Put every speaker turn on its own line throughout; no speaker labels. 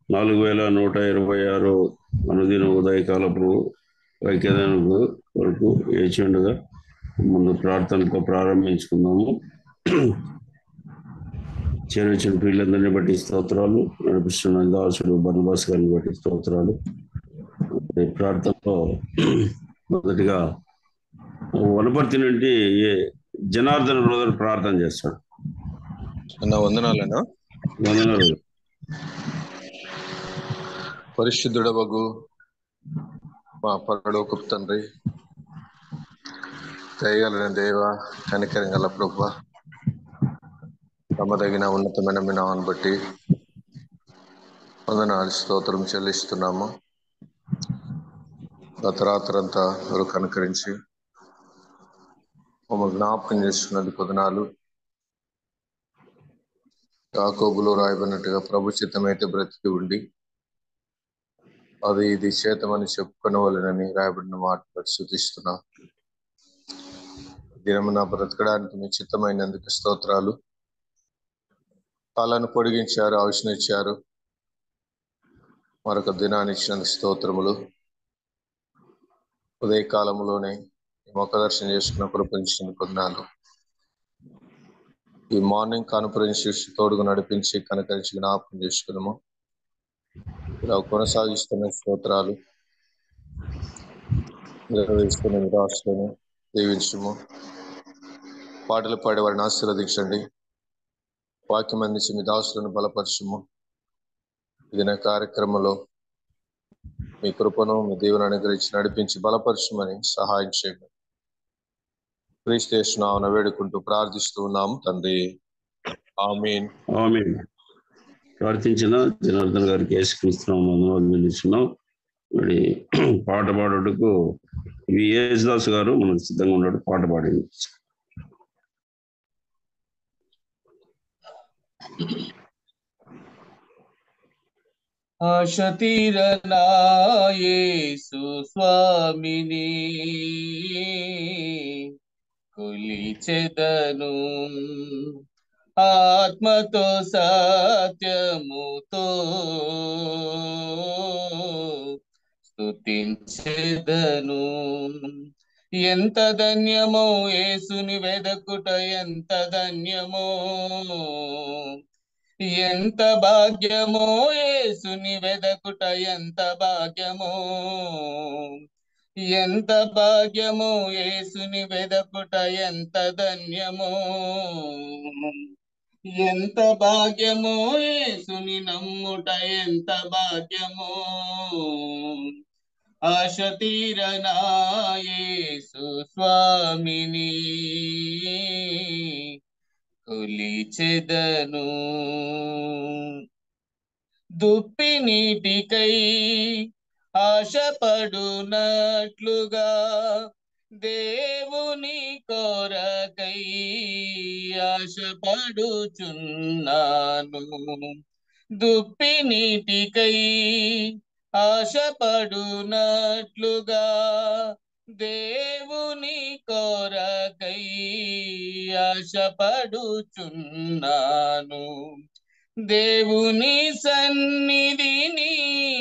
నాలుగు వేల నూట ఇరవై ఆరు అనుదిన ఉదయకాలపు ఐక్యతకు వరకు వేచిండగా ముందు ప్రార్థనతో ప్రారంభించుకుందాము చేరొచ్చిన పిల్లలందరినీ బట్టి స్తోత్రాలు నడిపిస్తున్న దాసుడు బర్ణబాస్ గారిని బట్టి స్తోత్రాలు మరి ప్రార్థనలో మొదటిగా వనపర్తి నుండి ఏ జనార్దన బ్రదర్ ప్రార్థన చేస్తాడు
అన్న వందనాలన్నా
వందనాలు
పరిశుద్ధుడవగు మా పరలోకపు తండ్రి దయగలిగిన దేవ కనికరం గల ప్రభు నమ్మదగిన ఉన్నతమైన మీ నామను బట్టి వందనాలు స్తోత్రం చెల్లిస్తున్నాము గత రాత్రంతా మీరు కనుకరించి మమ్మల్ని జ్ఞాపకం చేస్తున్నది పొదనాలు యాకోబులో రాయబడినట్టుగా ప్రభు చిత్తమైతే బ్రతికి ఉండి అది ఇది చేతమని చెప్పుకునవలనని రాయబడిన మాట శుతిస్తున్నా దినమున బ్రతకడానికి మీ చిత్తమైనందుకు స్తోత్రాలు కాలాన్ని పొడిగించారు ఆవిష్యం ఇచ్చారు మరొక దినాన్ని ఇచ్చినందుకు స్తోత్రములు ఉదయ కాలంలోనే మొక్క దర్శనం చేసుకున్న కృపించిన కొన్నాళ్ళు ఈ మార్నింగ్ కాన్ఫరెన్స్ తోడుగా నడిపించి కనకరించి జ్ఞాపకం చేసుకున్నాము ఇలా కొనసాగిస్తున్న స్తోత్రాలు నిర్వహిస్తున్న నిరాశను దీవించము పాటలు పాడే వారిని ఆశీర్వదించండి వాక్యం అందించి మీ దాసులను బలపరచము ఇది నా కార్యక్రమంలో మీ కృపను మీ దేవుని అనుగ్రహించి నడిపించి బలపరచమని సహాయం చేయండి క్రీస్తేస్తున్నామని వేడుకుంటూ ప్రార్థిస్తూ ఉన్నాము తండ్రి ఆమీన్
ఆమె ప్రార్థించిన జనార్దన్ గారికి యేసుక్రీస్తున్నాం వందనాలు చెల్లిస్తున్నాం మరి పాట పాడుటకు వి యేసుదాస్ గారు మనకు సిద్ధంగా ఉన్నాడు పాట పాడింది
ఆశ తీరనాయేసు స్వామిని కొలిచెదను ఆత్మతో సత్యముతో స్తుతించెదను ఎంత ధన్యమో యేసుని వెదకుట ఎంత ధన్యమో ఎంత భాగ్యమో యేసుని వెదకుట ఎంత భాగ్యమో ఎంత భాగ్యమో యేసుని వెదకుట ఎంత ధన్యమో ఎంత భాగ్యమో యేసుని నమ్ముట ఎంత భాగ్యమో ఆశ తీరనాయేసు స్వామిని కొలిచెదను దుప్పి నీటికై ఆశపడునట్లుగా దేవుని కోరకై ఆశపడుచున్నాను దుప్పి నీటికై ఆశపడునట్లుగా దేవుని కోరకై ఆశపడుచున్నాను దేవుని సన్నిధిని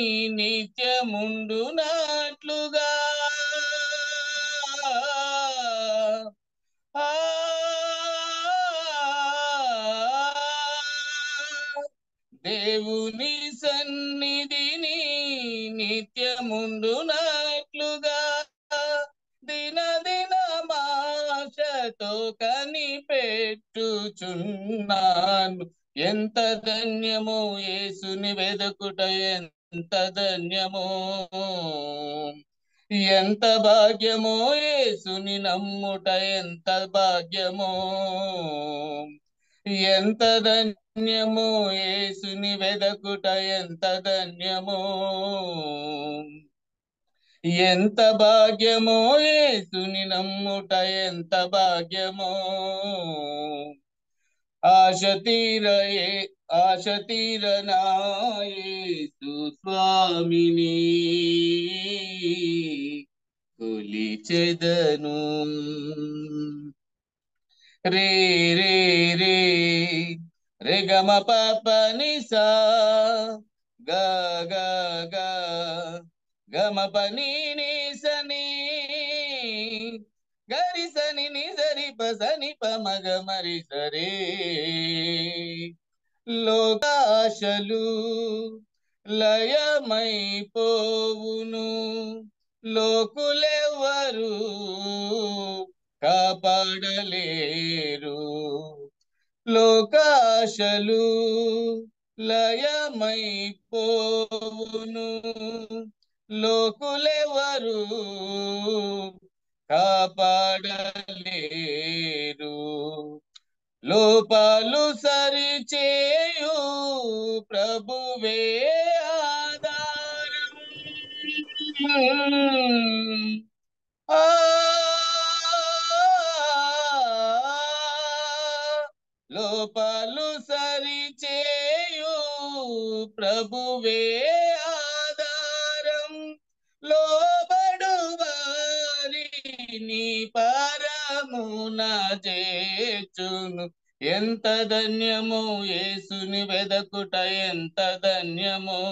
నిత్యముండునట్లుగా ఆ దేవుని సన్నిధిని నిత్యముండునట్లుగా దిన దిన మాషతో కనిపెట్టుచున్నాను ఎంత ధన్యమో యేసుని వెదకుట ఎంత ధన్యమో ఎంత భాగ్యమో యేసుని నమ్ముట ఎంత భాగ్యమో ఎంత ధన్యమో యేసుని వెదకుట ఎంత ధన్యమో ఎంత భాగ్యమో యేసుని నమ్ముట ఎంత భాగ్యమో ఆశ తీరయే ఆశ తీరనాయేసు స్వామిని కొలిచెదను రే రే రే రే గమ పాప నిసా గ గ గ గమ పని ని సని గరి సని ని సరి ప సని ప మగ మరి సరే లోకాశలు లయమైపోవును లోకులెవరు కాపాడలేరు లోకాశలు లయమైపోవును లోకులెవరు కాపాడలేరు లోపాలు సరిచేయు ప్రభువే ఆధారం ఆ లోపాలు సరిచేయు ప్రభువే ఆధారం లోబడు వారిని పరమున చేచును ఎంత ధన్యము యేసుని వెదకుట ఎంత ధన్యము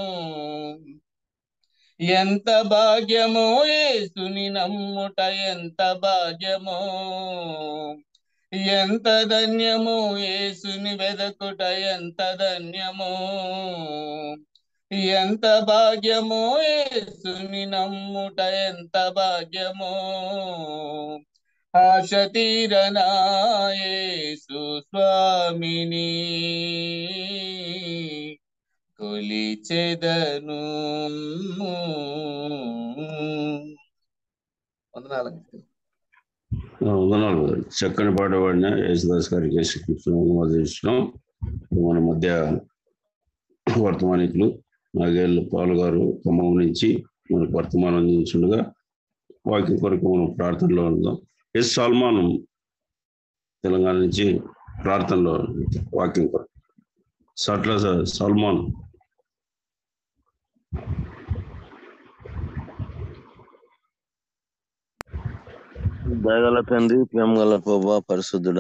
ఎంత భాగ్యమో యేసుని నమ్ముట ఎంత భాగ్యమో ఎంత ధన్యము యేసుని వెదకుట ఎంత ధన్యమో ఎంత భాగ్యమో యేసుని నమ్ముట ఎంత భాగ్యమో ఆశ తీరనా యేసు స్వామిని కొలిచెదను వందనాలండి
ఆ, వందనాలు చక్కని పాట పాడిన యేసుదాస్ గారికి యేసుకృష్ణ మన మధ్య వర్తమానికులు నాగేళ్ళ పాలు గారు ఖమ్మం నుంచి మనకు వర్తమానం అందించుండగా వాక్యం కొరకు మనం ప్రార్థనలో ఉందాం ఎస్ సల్మాన్ తెలంగాణ నుంచి ప్రార్థనలో వాక్యం కొరకు సట్ల సల్మాన్
దయగల తండ్రి ప్రేమగల ప్రభా పరిశుద్ధుడ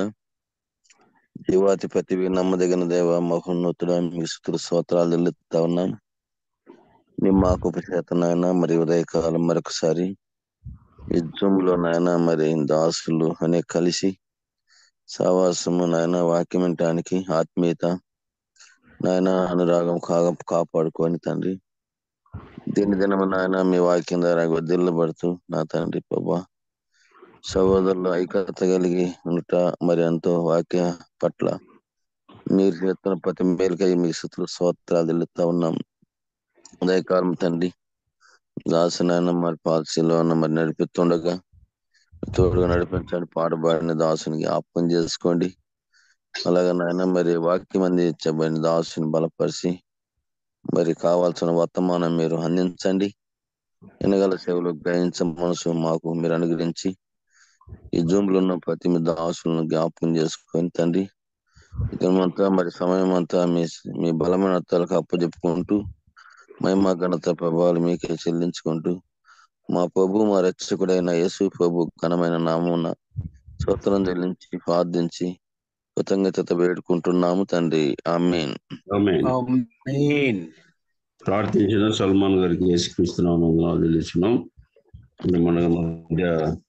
జీవాధిపతివి నమ్మదగిన దేవ మహోన్నతుడ మీ స్థుతులు స్తోత్రాలు తెలుపుతా ఉన్నాం నీ మాకు ఉపచేత నాయన మరి ఉదయకాలం మరొకసారి ఈ జూమ్ లో నాయన మరి దాసులు అనే కలిసి సావాసము నాయన వాక్యం వినటానికి ఆత్మీయత నాయన అనురాగం కాగ కాపాడుకొని తండ్రి దీని దినము నాయన మీ వాక్యం ద్వారా వర్ధిల్లబడుతూ నా తండ్రి ప్రభా సహోదరులు ఐక్యత కలిగి ఉండట మరి ఎంతో వాక్య పట్ల మీరు చేస్తున్న ప్రతి మేలుకై మీ స్థుతులు స్తోత్రాలు తెలుపుతా ఉన్నాం ఉదయకాలం తండ్రి దాసునైనా మరి పాలసీలో ఉన్న మరి నడిపిస్తుండగా తోడుగా నడిపించండి పాడబడిన దాసుని జ్ఞాపకం చేసుకోండి అలాగే నాయన మరి వాక్యం అందించబడిన దాసుని బలపరిచి మరి కావాల్సిన వర్తమానం మీరు అందించండి ఎనగల సేవలు గ్రహించ మనసు మాకు మీరు అనుగ్రహించి ఈ జూమ్ లో ఉన్న ప్రతి మీ దాసులను జ్ఞాపకం చేసుకొని తండ్రి ఇదంతా మరి సమయం అంతా మీ మీ బలమైన తలకు అప్పచెప్పుకుంటూ మహిమ ఘనత ప్రభావాలు మీకే చెల్లించుకుంటూ మా ప్రభు మా రక్షకుడైన యేసు ప్రభు ఘనమైన నామున స్తోత్రం చెల్లించి ప్రార్థించి కృతజ్ఞత వేడుకుంటున్నాము తండ్రి ఆమేన్
ఆమేన్
ఆమేన్
ప్రార్థించిన సల్మాన్ గారికి యేసుక్రీస్తున్నాము తెలిసినాం మన మధ్య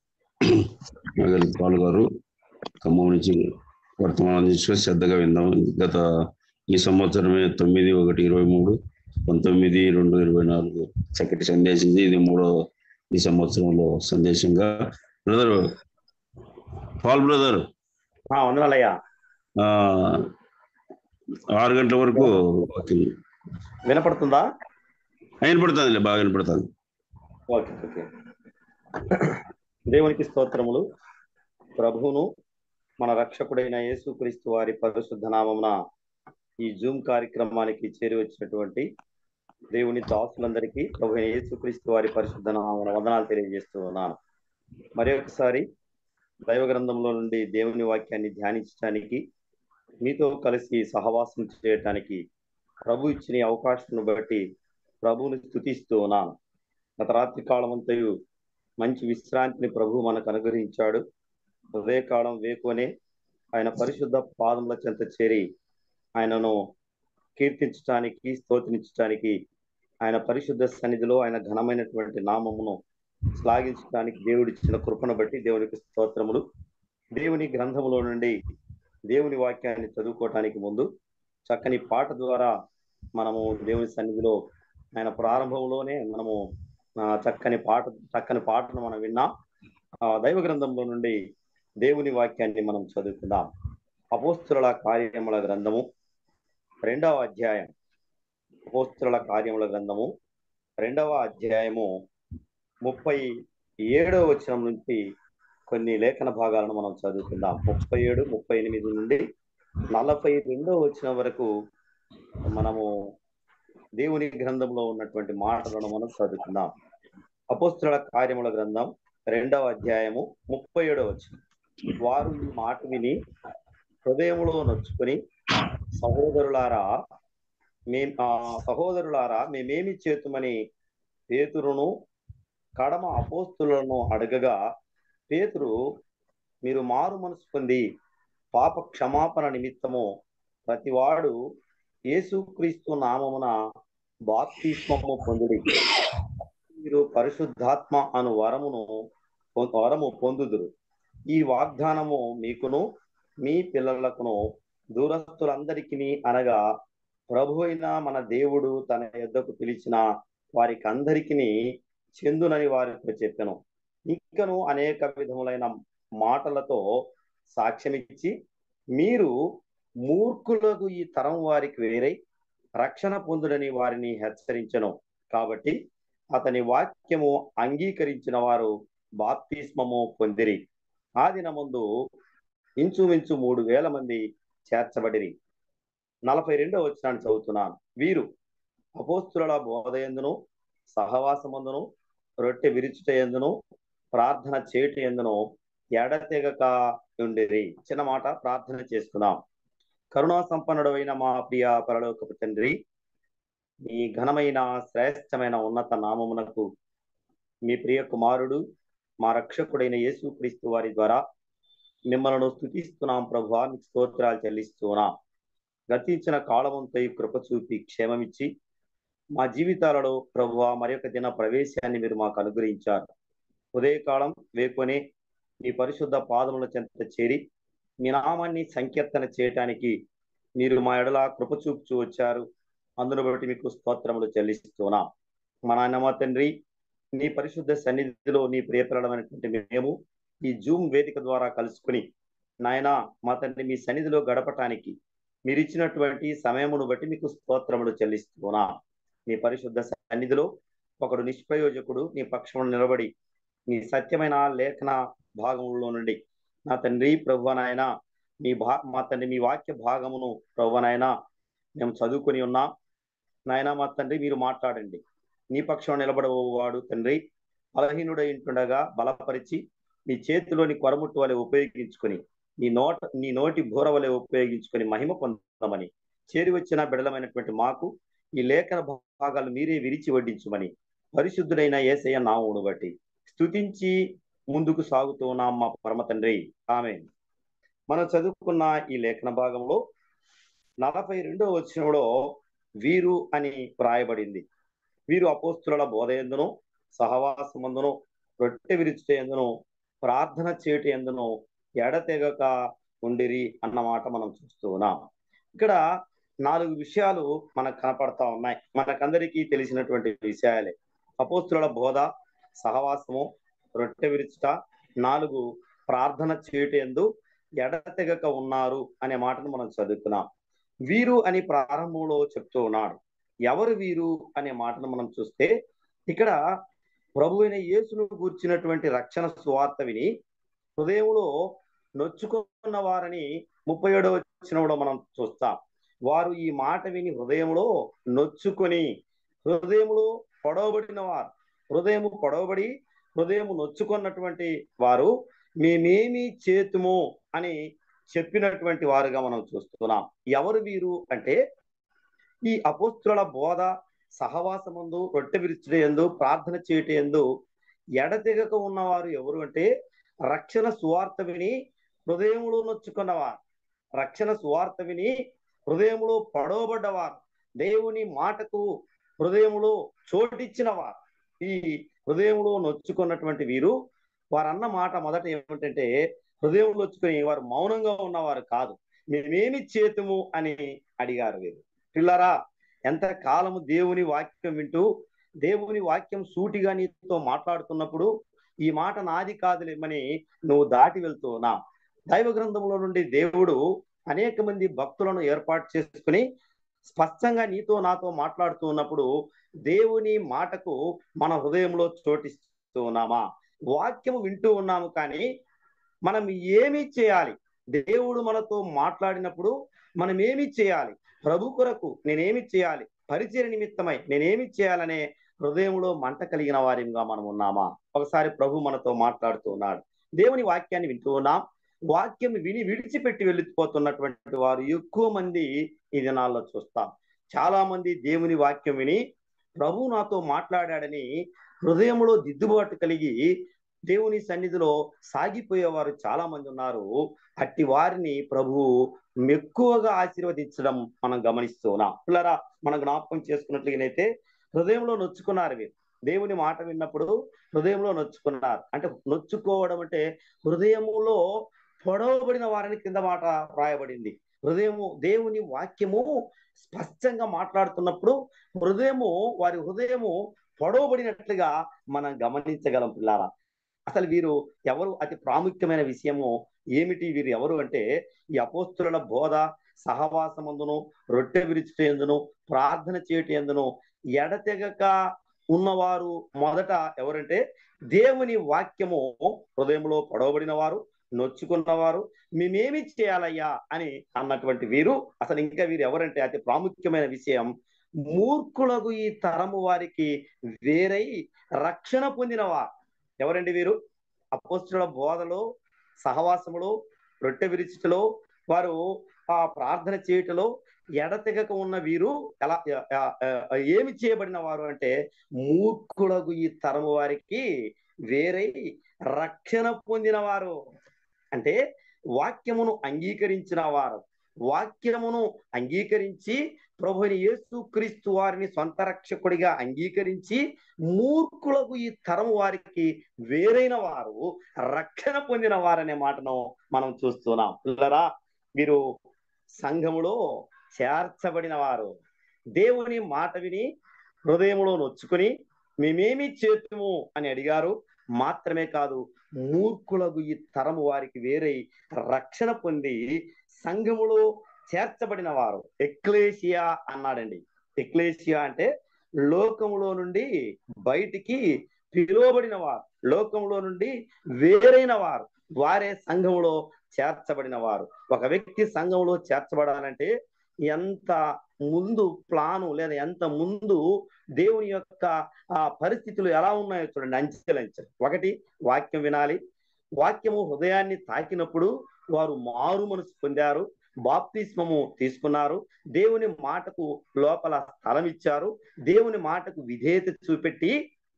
నగరి పాలు గారు ఖమ్మం నుంచి వర్తమానం తీసుకొని శ్రద్ధగా విందాం గత ఈ సంవత్సరమే తొమ్మిది ఒకటి ఇరవై మూడు పంతొమ్మిది రెండు ఇరవై నాలుగు చక్కటి సందేశం ఇది. ఇది మూడో ఈ సంవత్సరంలో సందేశంగా బ్రదర్ పాల్ బ్రదర్
ఆ, వందనాలయ్యా
ఆ, ఆరు గంటల వరకు వాకింగ్
వినపడుతుందా
వినపడుతుంది బాగా వినపడుతుంది
ఓకే ఓకే దేవునికి స్తోత్రములు ప్రభువును మన రక్షకుడైన యేసుక్రీస్తు వారి పరిశుద్ధ నామమున ఈ జూమ్ కార్యక్రమానికి చేరి వచ్చినటువంటి దేవుని దాసులందరికీ ప్రభు అయిన యేసుక్రీస్తు వారి పరిశుద్ధ నామమున వందనాలు తెలియజేస్తూ ఉన్నాను మరి ఒకసారి దైవ గ్రంథంలో నుండి దేవుని వాక్యాన్ని ధ్యానించడానికి మీతో కలిసి సహవాసం చేయటానికి ప్రభు ఇచ్చిన ఈ అవకాశం బట్టి ప్రభువుని స్థుతిస్తూ ఉన్నాను గత రాత్రి కాలం అంతయు మంచి విశ్రాంతిని ప్రభు మనకు అనుగ్రహించాడు ఉదయకాలం వేకునే ఆయన పరిశుద్ధ పాదముల చెంత చేరి ఆయనను కీర్తించడానికి స్తోత్రించడానికి ఆయన పరిశుద్ధ సన్నిధిలో ఆయన ఘనమైనటువంటి నామమును శ్లాఘించడానికి దేవుడిచ్చిన కృపను బట్టి దేవునికి స్తోత్రములు దేవుని గ్రంథములో నుండి దేవుని వాక్యాన్ని చదువుకోవటానికి ముందు చక్కని పాట ద్వారా మనము దేవుని సన్నిధిలో ఆయన ప్రారంభంలోనే మనము ఆ, చక్కని పాట చక్కని పాటను మనం విన్నాం ఆ దైవ గ్రంథంలో నుండి దేవుని వాక్యాన్ని మనం చదువుకుందాం అపోస్తుల కార్యముల గ్రంథము రెండవ అధ్యాయం అపోస్తుల కార్యముల గ్రంథము రెండవ అధ్యాయము ముప్పై ఏడవ వచనం నుంచి కొన్ని లేఖన భాగాలను మనం చదువుకుందాం ముప్పై ఏడు ముప్పై ఎనిమిది నుండి నలభై రెండవ వచనం వరకు మనము దేవుని గ్రంథంలో ఉన్నటువంటి మాటలను మనం చదువుకుందాం అపోస్తుల కార్యముల గ్రంథం రెండవ అధ్యాయము ముప్పై ఏడవ వచనం వారు ఈ మాట విని హృదయములో నొచ్చుకొని సహోదరులారా మే ఆ, సహోదరులారా మేమేమి చేతుమని పేతురును కడమ అపోస్తులను అడగగా పేతురు మీరు మారు మనసు పొంది పాప క్షమాపణ నిమిత్తము ప్రతివాడు యేసుక్రీస్తు నామమున బాప్తిస్మము పొందుడి మీరు పరిశుద్ధాత్మ అను వరమును పొ- వరము పొందుదురు ఈ వాగ్దానము మీకును మీ పిల్లలకును దూరస్తులందరికీ అనగా ప్రభు అయిన మన దేవుడు తన యొద్దకు పిలిచిన వారికి అందరికీ చెందునని వారితో చెప్పాను ఇంకను అనేక విధములైన మాటలతో సాక్ష్యమిచ్చి మీరు మూర్ఖులకు ఈ తరం వారికి వేరై రక్షణ పొందుడని వారిని హెచ్చరించను కాబట్టి అతని వాక్యము అంగీకరించిన వారు బాప్తిస్మము పొందిరి ఆ దినముందు ఇంచుమించు మూడు వేల మంది చేర్చబడిరి నలభై రెండో వచ్చినాన్ని చదువుతున్నాను వీరు అపోస్తుల బోధయందును సహవాసమందును రొట్టె విరుచుట ఎందును ప్రార్థన చేటి ఎందును ఎడతెగక ఉండేది చిన్న మాట ప్రార్థన చేసుకుందాం కరుణా సంపన్నుడైన మా ప్రియ పరలోకపు తండ్రి మీ ఘనమైన శ్రేష్టమైన ఉన్నత నామమునకు మీ ప్రియ కుమారుడు మా రక్షకుడైన యేసుక్రీస్తు వారి ద్వారా మిమ్మల్ని స్థుతిస్తున్నాం ప్రభు మీకు స్తోత్రాలు చెల్లిస్తున్నాం గతించిన కాలమంతో ఈ కృప చూపి క్షేమమిచ్చి మా జీవితాలలో ప్రభు మరి యొక్క దిన ప్రవేశాన్ని మీరు మాకు అనుగ్రహించారు ఉదయకాలం వేకొని మీ పరిశుద్ధ పాదముల చెంత చేరి మీ నామాన్ని సంకీర్తన చేయటానికి మీరు మా ఎడల కృప చూపుచూ వచ్చారు అందును బట్టి మీకు స్తోత్రములు చెల్లిస్తున్నాం మా నాయన మా తండ్రి నీ పరిశుద్ధ సన్నిధిలో నీ ప్రియప్రదమైనటువంటి మేము ఈ జూమ్ వేదిక ద్వారా కలుసుకుని నాయన మా తండ్రి మీ సన్నిధిలో గడపటానికి మీరు ఇచ్చినటువంటి సమయమును బట్టి మీకు స్తోత్రములు చెల్లిస్తున్నా నీ పరిశుద్ధ సన్నిధిలో ఒకడు నిష్ప్రయోజకుడు నీ పక్షమును నిలబడి నీ సత్యమైన లేఖన భాగంలో నుండి నా తండ్రి ప్రభు నాయన మీ భా మా తండ్రి మీ వాక్య భాగమును ప్రభు నాయన మేము చదువుకొని ఉన్నాం నాయన మా తండ్రి మీరు మాట్లాడండి నీ పక్షం నిలబడవాడు తండ్రి బలహీనుడై ఉంటుండగా బలపరిచి నీ చేతిలోని కొరముట్టు వలె ఉపయోగించుకొని నీ నోట నీ నోటి బూర వలె ఉపయోగించుకొని మహిమ పొందమని చేరి వచ్చిన బిడలమైనటువంటి మాకు ఈ లేఖన భాగాలు మీరే విరిచి వడ్డించమని పరిశుద్ధుడైన ఏసయ్య నామమును బట్టి స్తుతించి ముందుకు సాగుతూ ఉన్నాం మా పరమ తండ్రి ఆమె మనం చదువుకున్న ఈ లేఖన భాగంలో నలభై రెండో వచనంలో వీరు అని వ్రాయబడింది వీరు అపోస్తుల బోధ ఎందును సహవాసమందును రొట్టె విరుచుట ఎందును ప్రార్థన చేయట ఎందును ఎడతెగక ఉండిరి అన్నమాట మనం చూస్తూ ఉన్నాం ఇక్కడ నాలుగు విషయాలు మనకు కనపడతా ఉన్నాయి మనకందరికీ తెలిసినటువంటి విషయాలే అపోస్తుల బోధ సహవాసము రొట్టె విరుచుట నాలుగు ప్రార్థన చేయట ఎందు ఎడతెగక ఉన్నారు అనే మాటను మనం చదువుతున్నాం వీరు అని ప్రారంభంలో చెప్తూ ఉన్నాడు ఎవరు వీరు అనే మాటను మనం చూస్తే ఇక్కడ ప్రభు అయిన యేసును గూర్చినటువంటి రక్షణ సువార్త విని హృదయంలో నొచ్చుకున్న వారని ముప్పై ఏడవ వచ్చినప్పుడు మనం చూస్తాం వారు ఈ మాట విని హృదయంలో నొచ్చుకొని హృదయములో పొడవబడిన వారు హృదయము పొడవబడి హృదయము నొచ్చుకున్నటువంటి వారు మేమేమి చేతుము అని చెప్పినటువంటి వారుగా మనం చూస్తున్నాం ఎవరు వీరు అంటే ఈ అపోస్తుల బోధ సహవాసమందు రొట్టె విరుచుట ఎందు ప్రార్థన చేయట ఎందు ఎడతెగక ఉన్నవారు ఎవరు అంటే రక్షణ సువార్త విని హృదయములో నొచ్చుకున్నవారు రక్షణ సువార్త విని హృదయంలో పడవబడ్డవారు దేవుని మాటకు హృదయములో చోటిచ్చిన వారు ఈ హృదయంలో నొచ్చుకున్నటువంటి వీరు వారన్న మాట మొదట ఏమిటంటే హృదయంలో నొచ్చుకొని వారు మౌనంగా ఉన్నవారు కాదు మేమేమి చేతుము అని అడిగారు వీరు పిల్లరా ఎంత కాలము దేవుని వాక్యం వింటూ దేవుని వాక్యం సూటిగా నీతో మాట్లాడుతున్నప్పుడు ఈ మాట నాది కాదులేమని నువ్వు దాటి వెళ్తూ ఉన్నా దైవ గ్రంథంలో నుండి దేవుడు అనేక మంది భక్తులను ఏర్పాటు చేసుకుని స్పష్టంగా నీతో నాతో మాట్లాడుతూ ఉన్నప్పుడు దేవుని మాటకు మన హృదయంలో చోటిస్తూ ఉన్నామా వాక్యము వింటూ ఉన్నాము కానీ మనం ఏమి చేయాలి దేవుడు మనతో మాట్లాడినప్పుడు మనం ఏమి చేయాలి ప్రభు కొరకు నేనేమి చేయాలి పరిచయ నిమిత్తమై నేనేమి చేయాలనే హృదయంలో మంట కలిగిన వారిగా మనం ఉన్నామా ఒకసారి ప్రభు మనతో మాట్లాడుతూ ఉన్నాడు దేవుని వాక్యాన్ని వింటూ ఉన్నాం వాక్యం విని విడిచిపెట్టి వెళ్ళిపోతున్నటువంటి వారు ఎక్కువ మంది ఈ దినాల్లో చూస్తాం చాలా మంది దేవుని వాక్యం విని ప్రభు నాతో మాట్లాడాడని హృదయంలో దిద్దుబాటు కలిగి దేవుని సన్నిధిలో సాగిపోయేవారు చాలా మంది ఉన్నారు అట్టి వారిని ప్రభు ఎక్కువగా ఆశీర్వదించడం మనం గమనిస్తూ ఉన్నాం పిల్లరా మనం జ్ఞాపకం చేసుకున్నట్లుగానైతే హృదయంలో నొచ్చుకున్నారు వీరు దేవుని మాట విన్నప్పుడు హృదయంలో నొచ్చుకున్నారు అంటే నొచ్చుకోవడం అంటే హృదయములో పొడవబడిన వారిని కింద మాట రాయబడింది హృదయము దేవుని వాక్యము స్పష్టంగా మాట్లాడుతున్నప్పుడు హృదయము వారి హృదయము పొడవబడినట్లుగా మనం గమనించగలం పిల్లారా అసలు వీరు ఎవరు అతి ప్రాముఖ్యమైన విషయము ఏమిటి వీరు ఎవరు అంటే ఈ అపోస్తుల బోధ సహవాసమందును రొట్టె విరుచుట ఎందును ప్రార్థన చేయట ఎందును ఎడతెగక ఉన్నవారు మొదట ఎవరంటే దేవుని వాక్యము హృదయంలో పొడవబడిన వారు నొచ్చుకున్నవారు మేమేమి చేయాలయ్యా అని అన్నటువంటి వీరు అసలు ఇంకా వీరు ఎవరంటే అతి ప్రాముఖ్యమైన విషయం మూర్ఖులకు ఈ తరము వారికి వేరై రక్షణ పొందినవారు ఎవరండి వీరు అపోస్తుల బోధలో సహవాసములో రొట్టె విరిచిటలో వారు ఆ ప్రార్థన చేయటలో ఎడతెగక ఉన్న వీరు ఎలా ఏమి చేయబడిన వారు అంటే మూర్ఖులకు ఈ తరము వారికి వేరై రక్షణ పొందిన వారు అంటే వాక్యమును అంగీకరించిన వారు వాక్యమును అంగీకరించి ప్రభుని యేసు క్రీస్తు వారిని సొంత రక్షకుడిగా అంగీకరించి మూర్ఖులకు ఈ తరం వారికి వేరైన వారు రక్షణ పొందిన వారనే మాటను మనం చూస్తున్నాం పిల్లరా వీరు సంఘములో చేర్చబడిన వారు దేవుని మాట విని హృదయంలో నొచ్చుకుని మేమేమి చేతుము అని అడిగారు మాత్రమే కాదు మూర్ఖులకు ఈ తరము వారికి వేరై రక్షణ పొంది సంఘములో చేర్చబడిన వారు ఎక్లేషియా అన్నాడండి ఎక్లేషియా అంటే లోకములో నుండి బయటికి పిలువబడిన వారు లోకంలో నుండి వేరైన వారు వారే సంఘములో చేర్చబడిన వారు ఒక వ్యక్తి సంఘంలో చేర్చబడాలంటే ఎంత ముందు ప్లాను లేదా ఎంత ముందు దేవుని యొక్క ఆ పరిస్థితులు ఎలా ఉన్నాయో చూడండి అంచెలంచెలు ఒకటి వాక్యం వినాలి వాక్యము హృదయాన్ని తాకినప్పుడు వారు మారు మనసు పొందారు బాప్తిస్మము తీసుకున్నారు దేవుని మాటకు లోపల స్థలం ఇచ్చారు దేవుని మాటకు విధేయత చూపెట్టి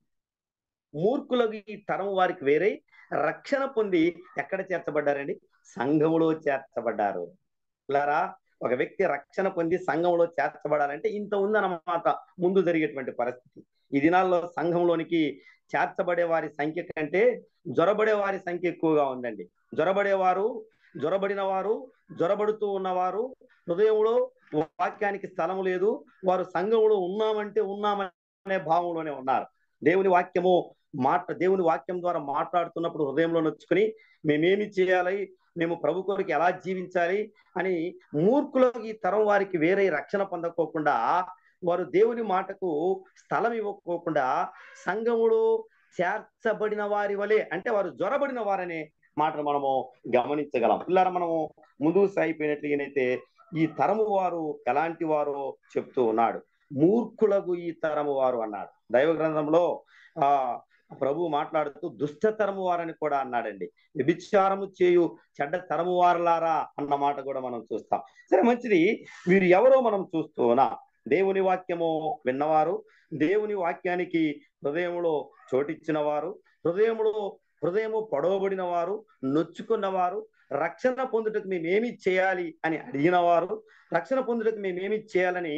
మూర్ఖులకు ఈ తరం వారికి వేరే రక్షణ పొంది ఎక్కడ చేర్చబడ్డారండి సంఘములో చేర్చబడ్డారు లారా ఒక వ్యక్తి రక్షణ పొంది సంఘంలో చేర్చబడాలంటే ఇంత ఉందన్నమాట ముందు జరిగేటువంటి పరిస్థితి ఈ దినాల్లో సంఘంలోనికి చేర్చబడే వారి సంఖ్య కంటే జ్వరబడే వారి సంఖ్య ఎక్కువగా ఉందండి జ్వరబడేవారు జ్వరబడిన వారు జ్వరబడుతూ ఉన్నవారు హృదయంలో వాక్యానికి స్థలం లేదు వారు సంఘంలో ఉన్నామంటే ఉన్నామనే భావంలోనే ఉన్నారు దేవుని వాక్యము మాట దేవుని వాక్యం ద్వారా మాట్లాడుతున్నప్పుడు హృదయంలో నొచ్చుకుని మేమేమి చేయాలి మేము ప్రభు కొరకు ఎలా జీవించాలి అని మూర్ఖులకు ఈ తరం వారికి వేరే రక్షణ పొందకోకుండా వారు దేవుని మాటకు స్థలం ఇవ్వకోకుండా సంఘములో చేర్చబడిన వారి వలె అంటే వారు జ్వరబడిన వారనే మాటను మనము గమనించగలం పిల్లల మనము ముందుకు సాగిపోయినట్లుగానైతే ఈ తరము వారు ఎలాంటి వారో చెప్తూ ఉన్నాడు మూర్ఖులకు ఈ తరము వారు అన్నాడు దైవ గ్రంథంలో ఆ ప్రభు మాట్లాడుతూ దుష్ట తరము వారని కూడా అన్నాడండి వ్యభిచారము చేయు చెడ్డ తరము వారలారా అన్న మాట కూడా మనం చూస్తాం సరే మంచిది వీరు ఎవరో మనం చూస్తూనా దేవుని వాక్యము విన్నవారు దేవుని వాక్యానికి హృదయంలో చోటిచ్చిన వారు హృదయంలో హృదయము పొడవబడిన వారు నొచ్చుకున్న వారు రక్షణ పొందుటకు మేమేమి చేయాలి అని అడిగిన వారు రక్షణ పొందుటకు మేమేమి చేయాలని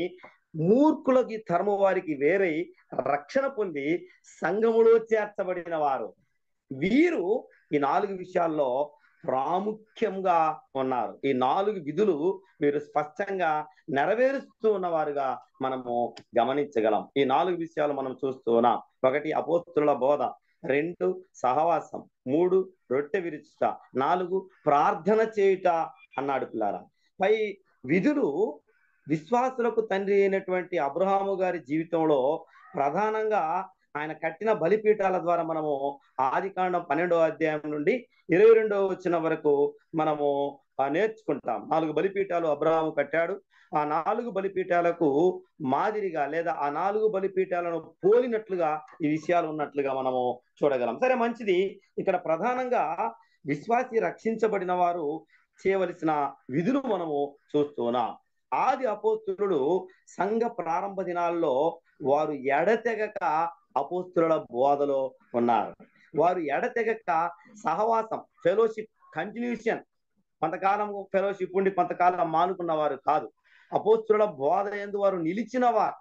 మూర్ఖులకి తరము వారికి వేరై రక్షణ పొంది సంఘములో చేర్చబడిన వారు వీరు ఈ నాలుగు విషయాల్లో ప్రాముఖ్యంగా ఉన్నారు ఈ నాలుగు విధులు మీరు స్పష్టంగా నెరవేరుస్తూ ఉన్నవారుగా మనము గమనించగలం ఈ నాలుగు విషయాలు మనం చూస్తూ ఉన్నాం ఒకటి అపోస్తుల బోధ రెండు సహవాసం మూడు రొట్టె విరుచుట నాలుగు ప్రార్థన చేయుట అన్నాడు పిల్లారా పై విధులు విశ్వాసులకు తండ్రి అయినటువంటి అబ్రహాము గారి జీవితంలో ప్రధానంగా ఆయన కట్టిన బలిపీఠాల ద్వారా మనము ఆది కాండం పన్నెండవ అధ్యాయం నుండి ఇరవై రెండవ వచ్చిన వరకు మనము ఆ, నేర్చుకుంటాం నాలుగు బలిపీఠాలు అబ్రహాము కట్టాడు ఆ నాలుగు బలిపీఠాలకు మాదిరిగా లేదా ఆ నాలుగు బలిపీఠాలను పోలినట్లుగా ఈ విషయాలు ఉన్నట్లుగా మనము చూడగలం సరే మంచిది ఇక్కడ ప్రధానంగా విశ్వాసి రక్షించబడిన వారు చేయవలసిన విధులు మనము చూస్తున్నాం ఆది అపోస్తులు సంఘ ప్రారంభ దినాల్లో వారు ఎడతెగక అపోస్తుల బోధలో ఉన్నారు వారు ఎడతెగక సహవాసం ఫెలోషిప్ కంటిన్యూషన్ కొంతకాలం ఫెలోషిప్ ఉండి కొంతకాలం మానుకున్న వారు కాదు అపోస్తుల బోధ ఎందు వారు నిలిచిన వారు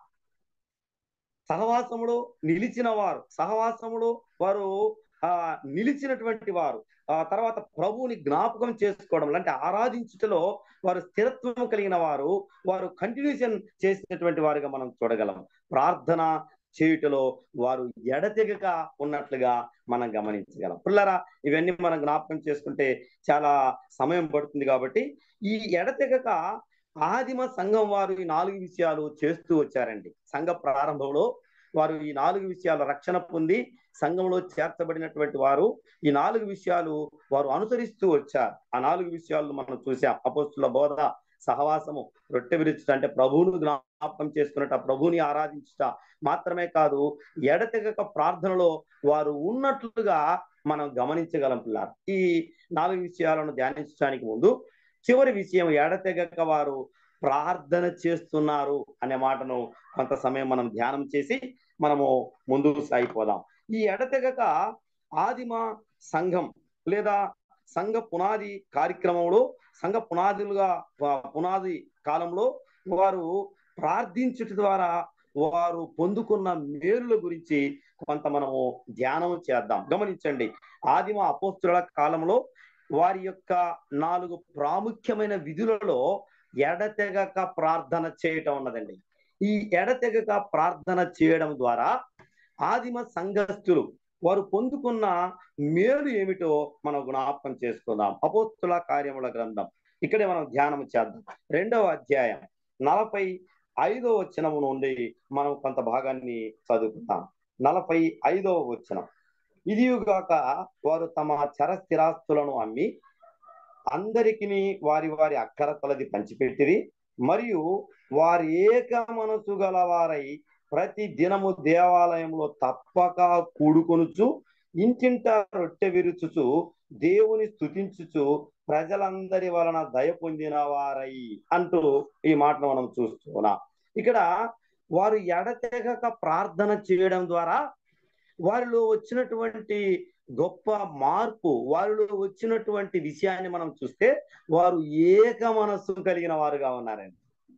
సహవాసములో నిలిచిన వారు సహవాసములో వారు ఆ నిలిచినటువంటి వారు ఆ తర్వాత ప్రభువుని జ్ఞాపకం చేసుకోవడం అంటే ఆరాధించుటలో వారు స్థిరత్వం కలిగిన వారు వారు కంటిన్యూషన్ చేసినటువంటి వారుగా మనం చూడగలం ప్రార్థన చేయుటలో వారు ఎడతెగక ఉన్నట్లుగా మనం గమనించగలం పిల్లరా ఇవన్నీ మనం జ్ఞాపకం చేసుకుంటే చాలా సమయం పడుతుంది కాబట్టి ఈ ఎడతెగక ఆదిమ సంఘం వారు ఈ నాలుగు విషయాలు చేస్తూ వచ్చారండి సంఘ ప్రారంభంలో వారు ఈ నాలుగు విషయాలు రక్షణ పొంది సంఘంలో చేర్చబడినటువంటి వారు ఈ నాలుగు విషయాలు వారు అనుసరిస్తూ వచ్చారు ఆ నాలుగు విషయాలు మనం చూసాం అపోస్తుల బోధ సహవాసము రొట్టె విరుచుట అంటే ప్రభువును జ్ఞాపకం చేసుకున్నట్టు ఆ ప్రభువుని ఆరాధించుట మాత్రమే కాదు ఎడతెగక ప్రార్థనలో వారు ఉన్నట్లుగా మనం గమనించగలం పిల్లారు ఈ నాలుగు విషయాలను ధ్యానించడానికి ముందు చివరి విషయం ఎడతెగక వారు ప్రార్థన చేస్తున్నారు అనే మాటను కొంత సమయం మనం ధ్యానం చేసి మనము ముందుకు సాగిపోదాం ఈ ఎడతెగక ఆదిమ సంఘం లేదా సంఘ పునాది కార్యక్రమంలో సంఘ పునాదులుగా వా- పునాది కాలంలో వారు ప్రార్థించుట ద్వారా వారు పొందుకున్న మేలుల గురించి కొంత మనము ధ్యానం చేద్దాం గమనించండి ఆదిమ అపోస్తుల కాలంలో వారి యొక్క నాలుగు ప్రాముఖ్యమైన విధులలో ఎడతెగక ప్రార్థన చేయటం ఉన్నదండి ఈ ఎడతెగక ప్రార్థన చేయడం ద్వారా ఆదిమ సంఘస్థులు వారు పొందుకున్న మేలు ఏమిటో మనం జ్ఞాపకం చేసుకుందాం అపోస్తుల కార్యముల గ్రంథం ఇక్కడే మనం ధ్యానం చేద్దాం రెండవ అధ్యాయం నలభై ఐదో వచనము నుండి మనం కొంత భాగాన్ని చదువుకుందాం నలభై ఐదవ వచనం ఇదిగాక వారు తమ చర స్థిరాస్తులను అమ్మి అందరికిని వారి వారి అక్కర కొలది పంచిపెట్టిరి మరియు వారి ఏక మనసు గలవారై ప్రతి దినము దేవాలయంలో తప్పక కూడుకొనుచు ఇంటింట రొట్టె విరుచుచు దేవుని స్తుతించుచు ప్రజలందరి వలన దయ పొందిన వారై అంటూ ఈ మాటను మనం చూస్తున్నాం ఇక్కడ వారు ఎడతెగక ప్రార్థన చేయడం ద్వారా వారిలో వచ్చినటువంటి గొప్ప మార్పు వారిలో వచ్చినటువంటి విషయాన్ని మనం చూస్తే వారు ఏక మనస్సు కలిగిన వారుగా ఉన్నారండి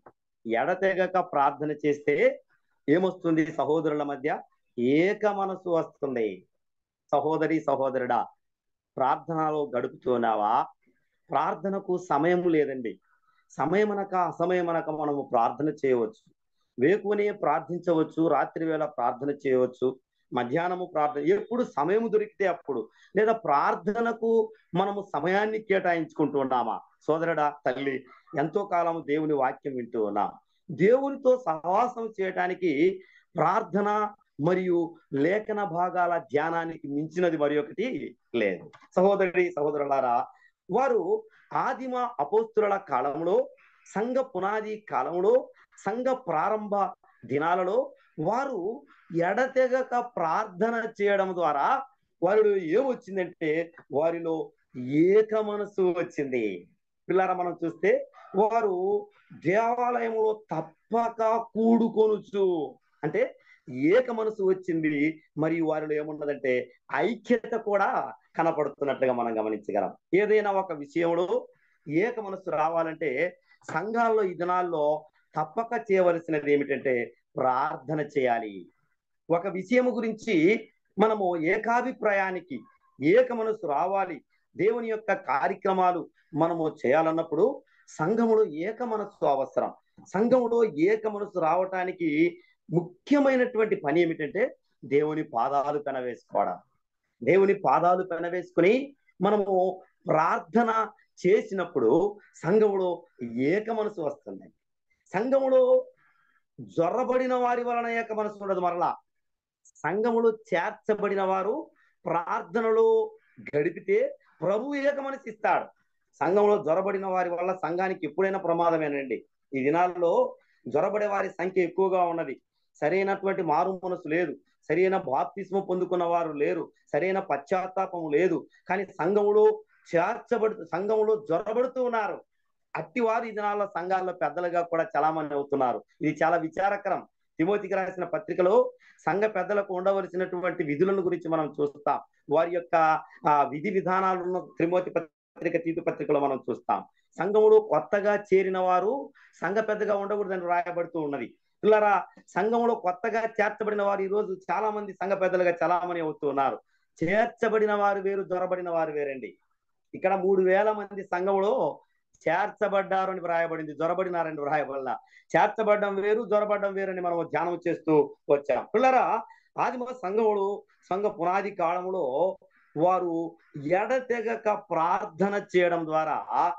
ఎడతెగక ప్రార్థన చేస్తే ఏమొస్తుంది సహోదరుల మధ్య ఏక మనసు వస్తుంది సహోదరి సహోదరుడా ప్రార్థనలో గడుపుతున్నావా ప్రార్థనకు సమయం లేదండి సమయమనక అసమయమనక మనము ప్రార్థన చేయవచ్చు వేకునే ప్రార్థించవచ్చు రాత్రి వేళ ప్రార్థన చేయవచ్చు మధ్యాహ్నము ప్రార్థన ఎప్పుడు సమయం దొరికితే అప్పుడు లేదా ప్రార్థనకు మనము సమయాన్ని కేటాయించుకుంటూ ఉన్నామా సోదరుడా తల్లి ఎంతో కాలం దేవుని వాక్యం వింటూ ఉన్నాం దేవునితో సహవాసం చేయటానికి ప్రార్థన మరియు లేఖన భాగాల ధ్యానానికి మించినది మరి ఒకటి లేదు సహోదరి సహోదరులారా వారు ఆదిమ అపోస్తుల కాలంలో సంఘ పునాది కాలంలో సంఘ ప్రారంభ దినాలలో వారు ఎడతెగక ప్రార్థన చేయడం ద్వారా వారిలో ఏమొచ్చిందంటే వారిలో ఏక మనసు వచ్చింది పిల్లరా మనం చూస్తే వారు దేవాలయంలో తప్పక కూడుకొనుచు అంటే ఏక మనసు వచ్చింది మరియు వారిలో ఏమున్నదంటే ఐక్యత కూడా కనపడుతున్నట్లుగా మనం గమనించగలం ఏదైనా ఒక విషయంలో ఏక మనసు రావాలంటే సంఘాల్లో ఈ దినాల్లో తప్పక చేయవలసినది ఏమిటంటే ప్రార్థన చేయాలి ఒక విషయం గురించి మనము ఏకాభిప్రాయానికి ఏక మనసు రావాలి దేవుని యొక్క కార్యక్రమాలు మనము చేయాలన్నప్పుడు సంఘములో ఏక మనస్సు అవసరం సంఘములో ఏక మనసు రావటానికి ముఖ్యమైనటువంటి పని ఏమిటంటే దేవుని పాదాలు పెనవేసుకోవడం దేవుని పాదాలు పెనవేసుకుని మనము ప్రార్థన చేసినప్పుడు సంఘములో ఏక మనసు వస్తుంది సంఘములో జొర్రబడిన వారి వలన ఏక మనసు ఉండదు మరలా సంఘములో చేర్చబడిన వారు ప్రార్థనలో గడిపితే ప్రభు ఏక మనసు ఇస్తాడు సంఘంలో జ్వరబడిన వారి వల్ల సంఘానికి ఎప్పుడైనా ప్రమాదమేనండి ఈ దినాల్లో జ్వరబడే వారి సంఖ్య ఎక్కువగా ఉన్నది సరైనటువంటి మారు మనసు లేదు సరైన బాప్తిస్మ పొందుకున్న వారు లేరు సరైన పశ్చాత్తాపం లేదు కానీ సంఘములో చేర్చబడు సంఘములో జ్వరబడుతూ ఉన్నారు అట్టివారు ఈ దినాల్లో సంఘాల్లో పెద్దలుగా కూడా చలామణి అవుతున్నారు ఇది చాలా విచారకరం తిమోతికి రాసిన పత్రికలో సంఘ పెద్దలకు ఉండవలసినటువంటి విధులను గురించి మనం చూస్తాం వారి యొక్క ఆ విధి విధానాలను త్రిమోతి పత్రిక తీతు పత్రికలో మనం చూస్తాం సంఘములో కొత్తగా చేరిన వారు సంఘ పెద్దగా ఉండకూడదని రాయబడుతూ ఉన్నది పిల్లరా సంఘంలో కొత్తగా చేర్చబడిన వారు ఈ రోజు చాలా మంది సంఘ పెద్దలుగా చలామణి అవుతూ ఉన్నారు చేర్చబడిన వారు వేరు దొరబడిన వారు వేరండి ఇక్కడ మూడు వేల మంది సంఘంలో చేర్చబడ్డారు అని వ్రాయబడింది జొరబడినారని వ్రాయబడిన చేర్చబడ్డం వేరు జొరబడ్డం వేరు అని మనం ధ్యానం చేస్తూ వచ్చాం పిల్లరా ఆదిమ సంఘములు సంఘ పునాది కాలంలో వారు ఎడతెగక ప్రార్థన చేయడం ద్వారా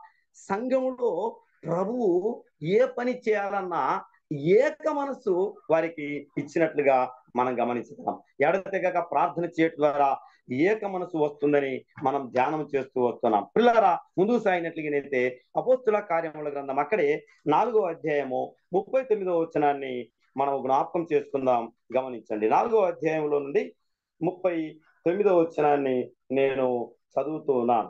సంఘములో ప్రభువు ఏ పని చేయాలన్నా ఏక మనసు వారికి ఇచ్చినట్లుగా మనం గమనించుతాం ఎడతెగక ప్రార్థన చేయడం ద్వారా ఏక మనసు వస్తుందని మనం ధ్యానం చేస్తూ వస్తున్నాం పిల్లరా ముందుకు సాగినట్లుగానైతే అపోస్తుల కార్యముల గ్రంథం అక్కడే నాలుగో అధ్యాయము ముప్పై తొమ్మిదో వచనాన్ని మనం జ్ఞాపకం చేసుకుందాం గమనించండి నాలుగో అధ్యాయంలో నుండి ముప్పై తొమ్మిదో వచనాన్ని నేను చదువుతూ ఉన్నాను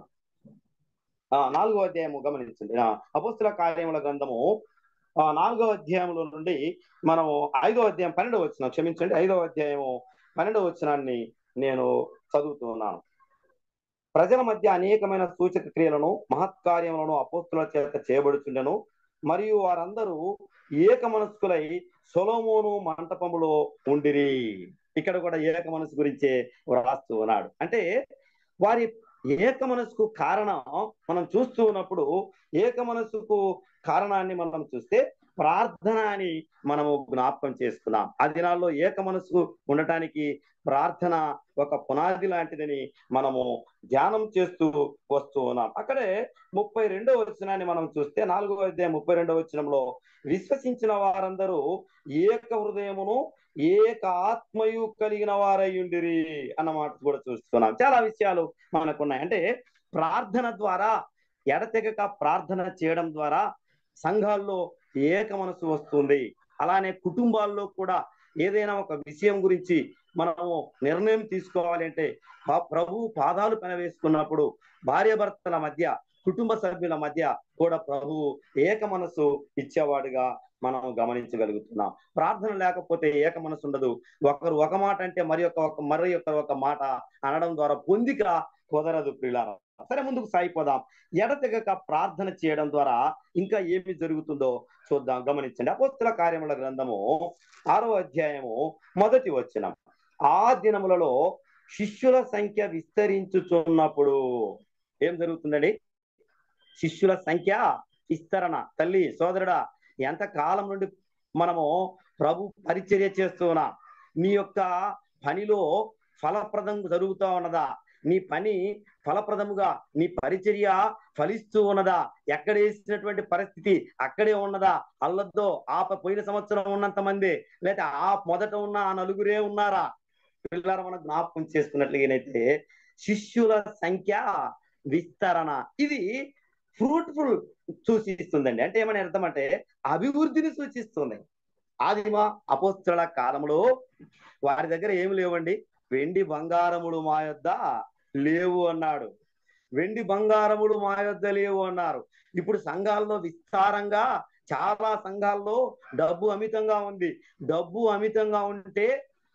ఆ నాలుగో అధ్యాయము గమనించండి అపోస్తుల కార్యముల గ్రంథము ఆ నాలుగో అధ్యాయంలో నుండి మనము ఐదో అధ్యాయం పన్నెండో వచ్చిన క్షమించండి ఐదో అధ్యాయము పన్నెండో వచనాన్ని నేను చదువుతూ ఉన్నాను ప్రజల మధ్య అనేకమైన సూచక క్రియలను మహత్కార్యములను అపోస్తుల చేత చేయబడుచుండెను మరియు వారందరూ ఏక మనస్కులై సొలోమోను మంటపములో ఉండిరి ఇక్కడ కూడా ఏక మనసు గురించే వ్రాస్తూ ఉన్నాడు అంటే వారి ఏక మనసుకు కారణం మనం చూస్తూ ఉన్నప్పుడు ఏక మనసుకు కారణాన్ని మనం చూస్తే ప్రార్థన అని మనము జ్ఞాపకం చేసుకున్నాం ఆ దినాల్లో ఏక మనసు ఉండటానికి ప్రార్థన ఒక పునాది లాంటిదని మనము ధ్యానం చేస్తూ వస్తూ ఉన్నాం అక్కడే ముప్పై రెండో వచనాన్ని మనం చూస్తే నాలుగో అధ్యాయం ముప్పై రెండో వచనంలో విశ్వసించిన వారందరూ ఏక హృదయమును ఏక ఆత్మయు కలిగిన వారయ్యుండిరి అన్న మాట కూడా చూస్తున్నాం చాలా విషయాలు మనకున్నాయి అంటే ప్రార్థన ద్వారా ఎడతెగక ప్రార్థన చేయడం ద్వారా సంఘాల్లో ఏక మనసు వస్తుంది అలానే కుటుంబాల్లో కూడా ఏదైనా ఒక విషయం గురించి మనము నిర్ణయం తీసుకోవాలి అంటే ప్రభు పాదాలు పెనవేసుకున్నప్పుడు భార్య భర్తల మధ్య కుటుంబ సభ్యుల మధ్య కూడా ప్రభు ఏక మనసు ఇచ్చేవాడుగా మనం గమనించగలుగుతున్నాం ప్రార్థన లేకపోతే ఏక మనసు ఉండదు ఒకరు ఒక మాట అంటే మరి ఒక మరి యొక్క ఒక మాట అనడం ద్వారా పొందిక కుదరదు ప్రియులారా సరే ముందుకు సాగిపోదాం ఎడతెగక ప్రార్థన చేయడం ద్వారా ఇంకా ఏమి జరుగుతుందో చూద్దాం గమనించండి అపోస్తుల కార్యముల గ్రంథము ఆరో అధ్యాయము మొదటి వచ్చిన ఆ దినములలో శిష్యుల సంఖ్య విస్తరించుచున్నప్పుడు ఏం జరుగుతుందండి శిష్యుల సంఖ్య విస్తరణ తల్లి సోదరుడా ఎంత కాలం నుండి మనము ప్రభు పరిచర్య చేస్తున్నా నీ యొక్క పనిలో ఫలప్రదం జరుగుతూ ఉన్నదా నీ పని ఫలప్రదముగా నీ పరిచర్య ఫలిస్తూ ఉన్నదా ఎక్కడ వేసినటువంటి పరిస్థితి అక్కడే ఉన్నదా అల్లద్దో ఆ పోయిన సంవత్సరం ఉన్నంత మంది లేదా ఆ మొదట ఉన్న ఆ నలుగురే ఉన్నారా పిల్లలు మనం జ్ఞాపకం చేసుకున్నట్లుగానైతే శిష్యుల సంఖ్య విస్తరణ ఇది ఫ్రూట్ఫుల్ సూచిస్తుందండి అంటే ఏమని అర్థం అంటే అభివృద్ధిని సూచిస్తుంది ఆదిమ అపోస్తుల కాలంలో వారి దగ్గర ఏమి లేవండి వెండి బంగారములు మా యొద్ద లేవు అన్నాడు వెండి బంగారములు మా యొద్ద లేవు అన్నారు ఇప్పుడు సంఘాల్లో విస్తారంగా చాలా సంఘాల్లో డబ్బు అమితంగా ఉంది డబ్బు అమితంగా ఉంటే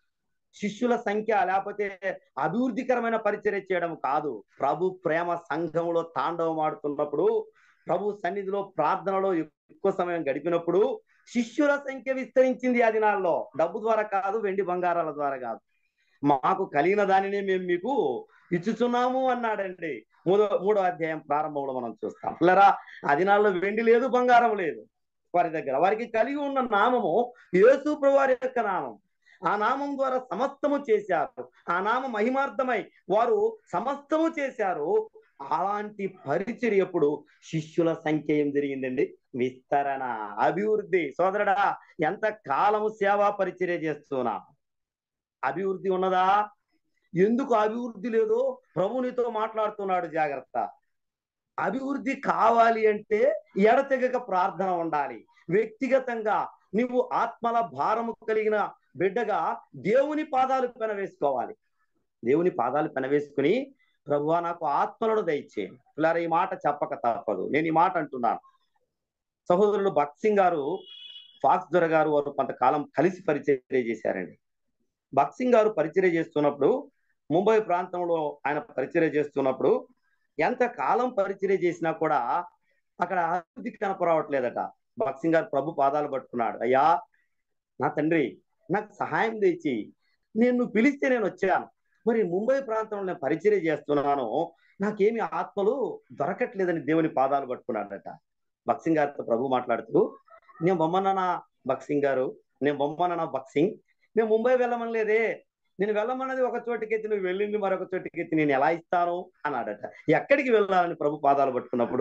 శిష్యుల సంఖ్య లేకపోతే అభివృద్ధికరమైన పరిచర్య చేయడం కాదు ప్రభు ప్రేమ సంఘంలో తాండవం ఆడుతున్నప్పుడు ప్రభు సన్నిధిలో ప్రార్థనలో ఎక్కువ సమయం గడిపినప్పుడు శిష్యుల సంఖ్య విస్తరించింది ఆ దినాల్లో డబ్బు ద్వారా కాదు వెండి బంగారాల ద్వారా కాదు మాకు కలిగిన దానినే మేము మీకు ఇచ్చుచున్నాము అన్నాడండి మూడో మూడో అధ్యాయం ప్రారంభంలో మనం చూస్తాం పిల్లరా ఆ దినాల్లో వెండి లేదు బంగారం లేదు వారి దగ్గర వారికి కలిగి ఉన్న నామము యేసు ప్రభువారి యొక్క నామం ఆ నామం ద్వారా సమస్తము చేశారు ఆ నామం మహిమార్థమై వారు సమస్తము చేశారు అలాంటి పరిచర్యప్పుడు శిష్యుల సంఖ్య ఏం జరిగిందండి విస్తరణ అభివృద్ధి సోదరుడా ఎంత కాలము సేవా పరిచర్య చేస్తున్నా అభివృద్ధి ఉన్నదా ఎందుకు అభివృద్ధి లేదో ప్రభు నీతో మాట్లాడుతున్నాడు జాగ్రత్త అభివృద్ధి కావాలి అంటే ఎడతెగక ప్రార్థన ఉండాలి వ్యక్తిగతంగా నువ్వు ఆత్మల భారము కలిగిన బిడ్డగా దేవుని పాదాలు పెనవేసుకోవాలి దేవుని పాదాలు పెనవేసుకుని ప్రభువా నాకు ఆత్మలను దయచేయండి పిల్లరా ఈ మాట చెప్పక తప్పదు నేను ఈ మాట అంటున్నాను సహోదరులు భక్త్ సింగ్ గారు ఫాక్స్ దొర గారు వారు కొంతకాలం కలిసి పరిచర్య చేశారండి భక్త్ సింగ్ గారు పరిచర్య చేస్తున్నప్పుడు ముంబై ప్రాంతంలో ఆయన పరిచర్య చేస్తున్నప్పుడు ఎంత కాలం పరిచర్య చేసినా కూడా అక్కడ అభివృద్ధి కనపరావట్లేదట భక్త్ సింగ్ గారు ప్రభు పాదాలు పట్టుకున్నాడు అయ్యా నా తండ్రి నాకు సహాయం తెచ్చి నేను నువ్వు పిలిస్తే నేను వచ్చాను మరి ముంబై ప్రాంతంలో నేను పరిచర్య చేస్తున్నాను నాకేమి ఆత్మలు దొరకట్లేదని దేవుని పాదాలు పట్టుకున్నాడట భక్సింగ్ గారితో ప్రభు మాట్లాడుతూ నేను బొమ్మన్నా భక్సింగ్ గారు నేను బొమ్మన్నా భక్సింగ్ నేను ముంబై వెళ్ళమని లేదే నేను వెళ్ళమన్నది ఒక చోటికెత్తి నువ్వు వెళ్ళింది మరొక చోటికెత్తి నేను ఎలా ఇస్తాను అన్నాడట ఎక్కడికి వెళ్ళాలని ప్రభు పాదాలు పట్టుకున్నప్పుడు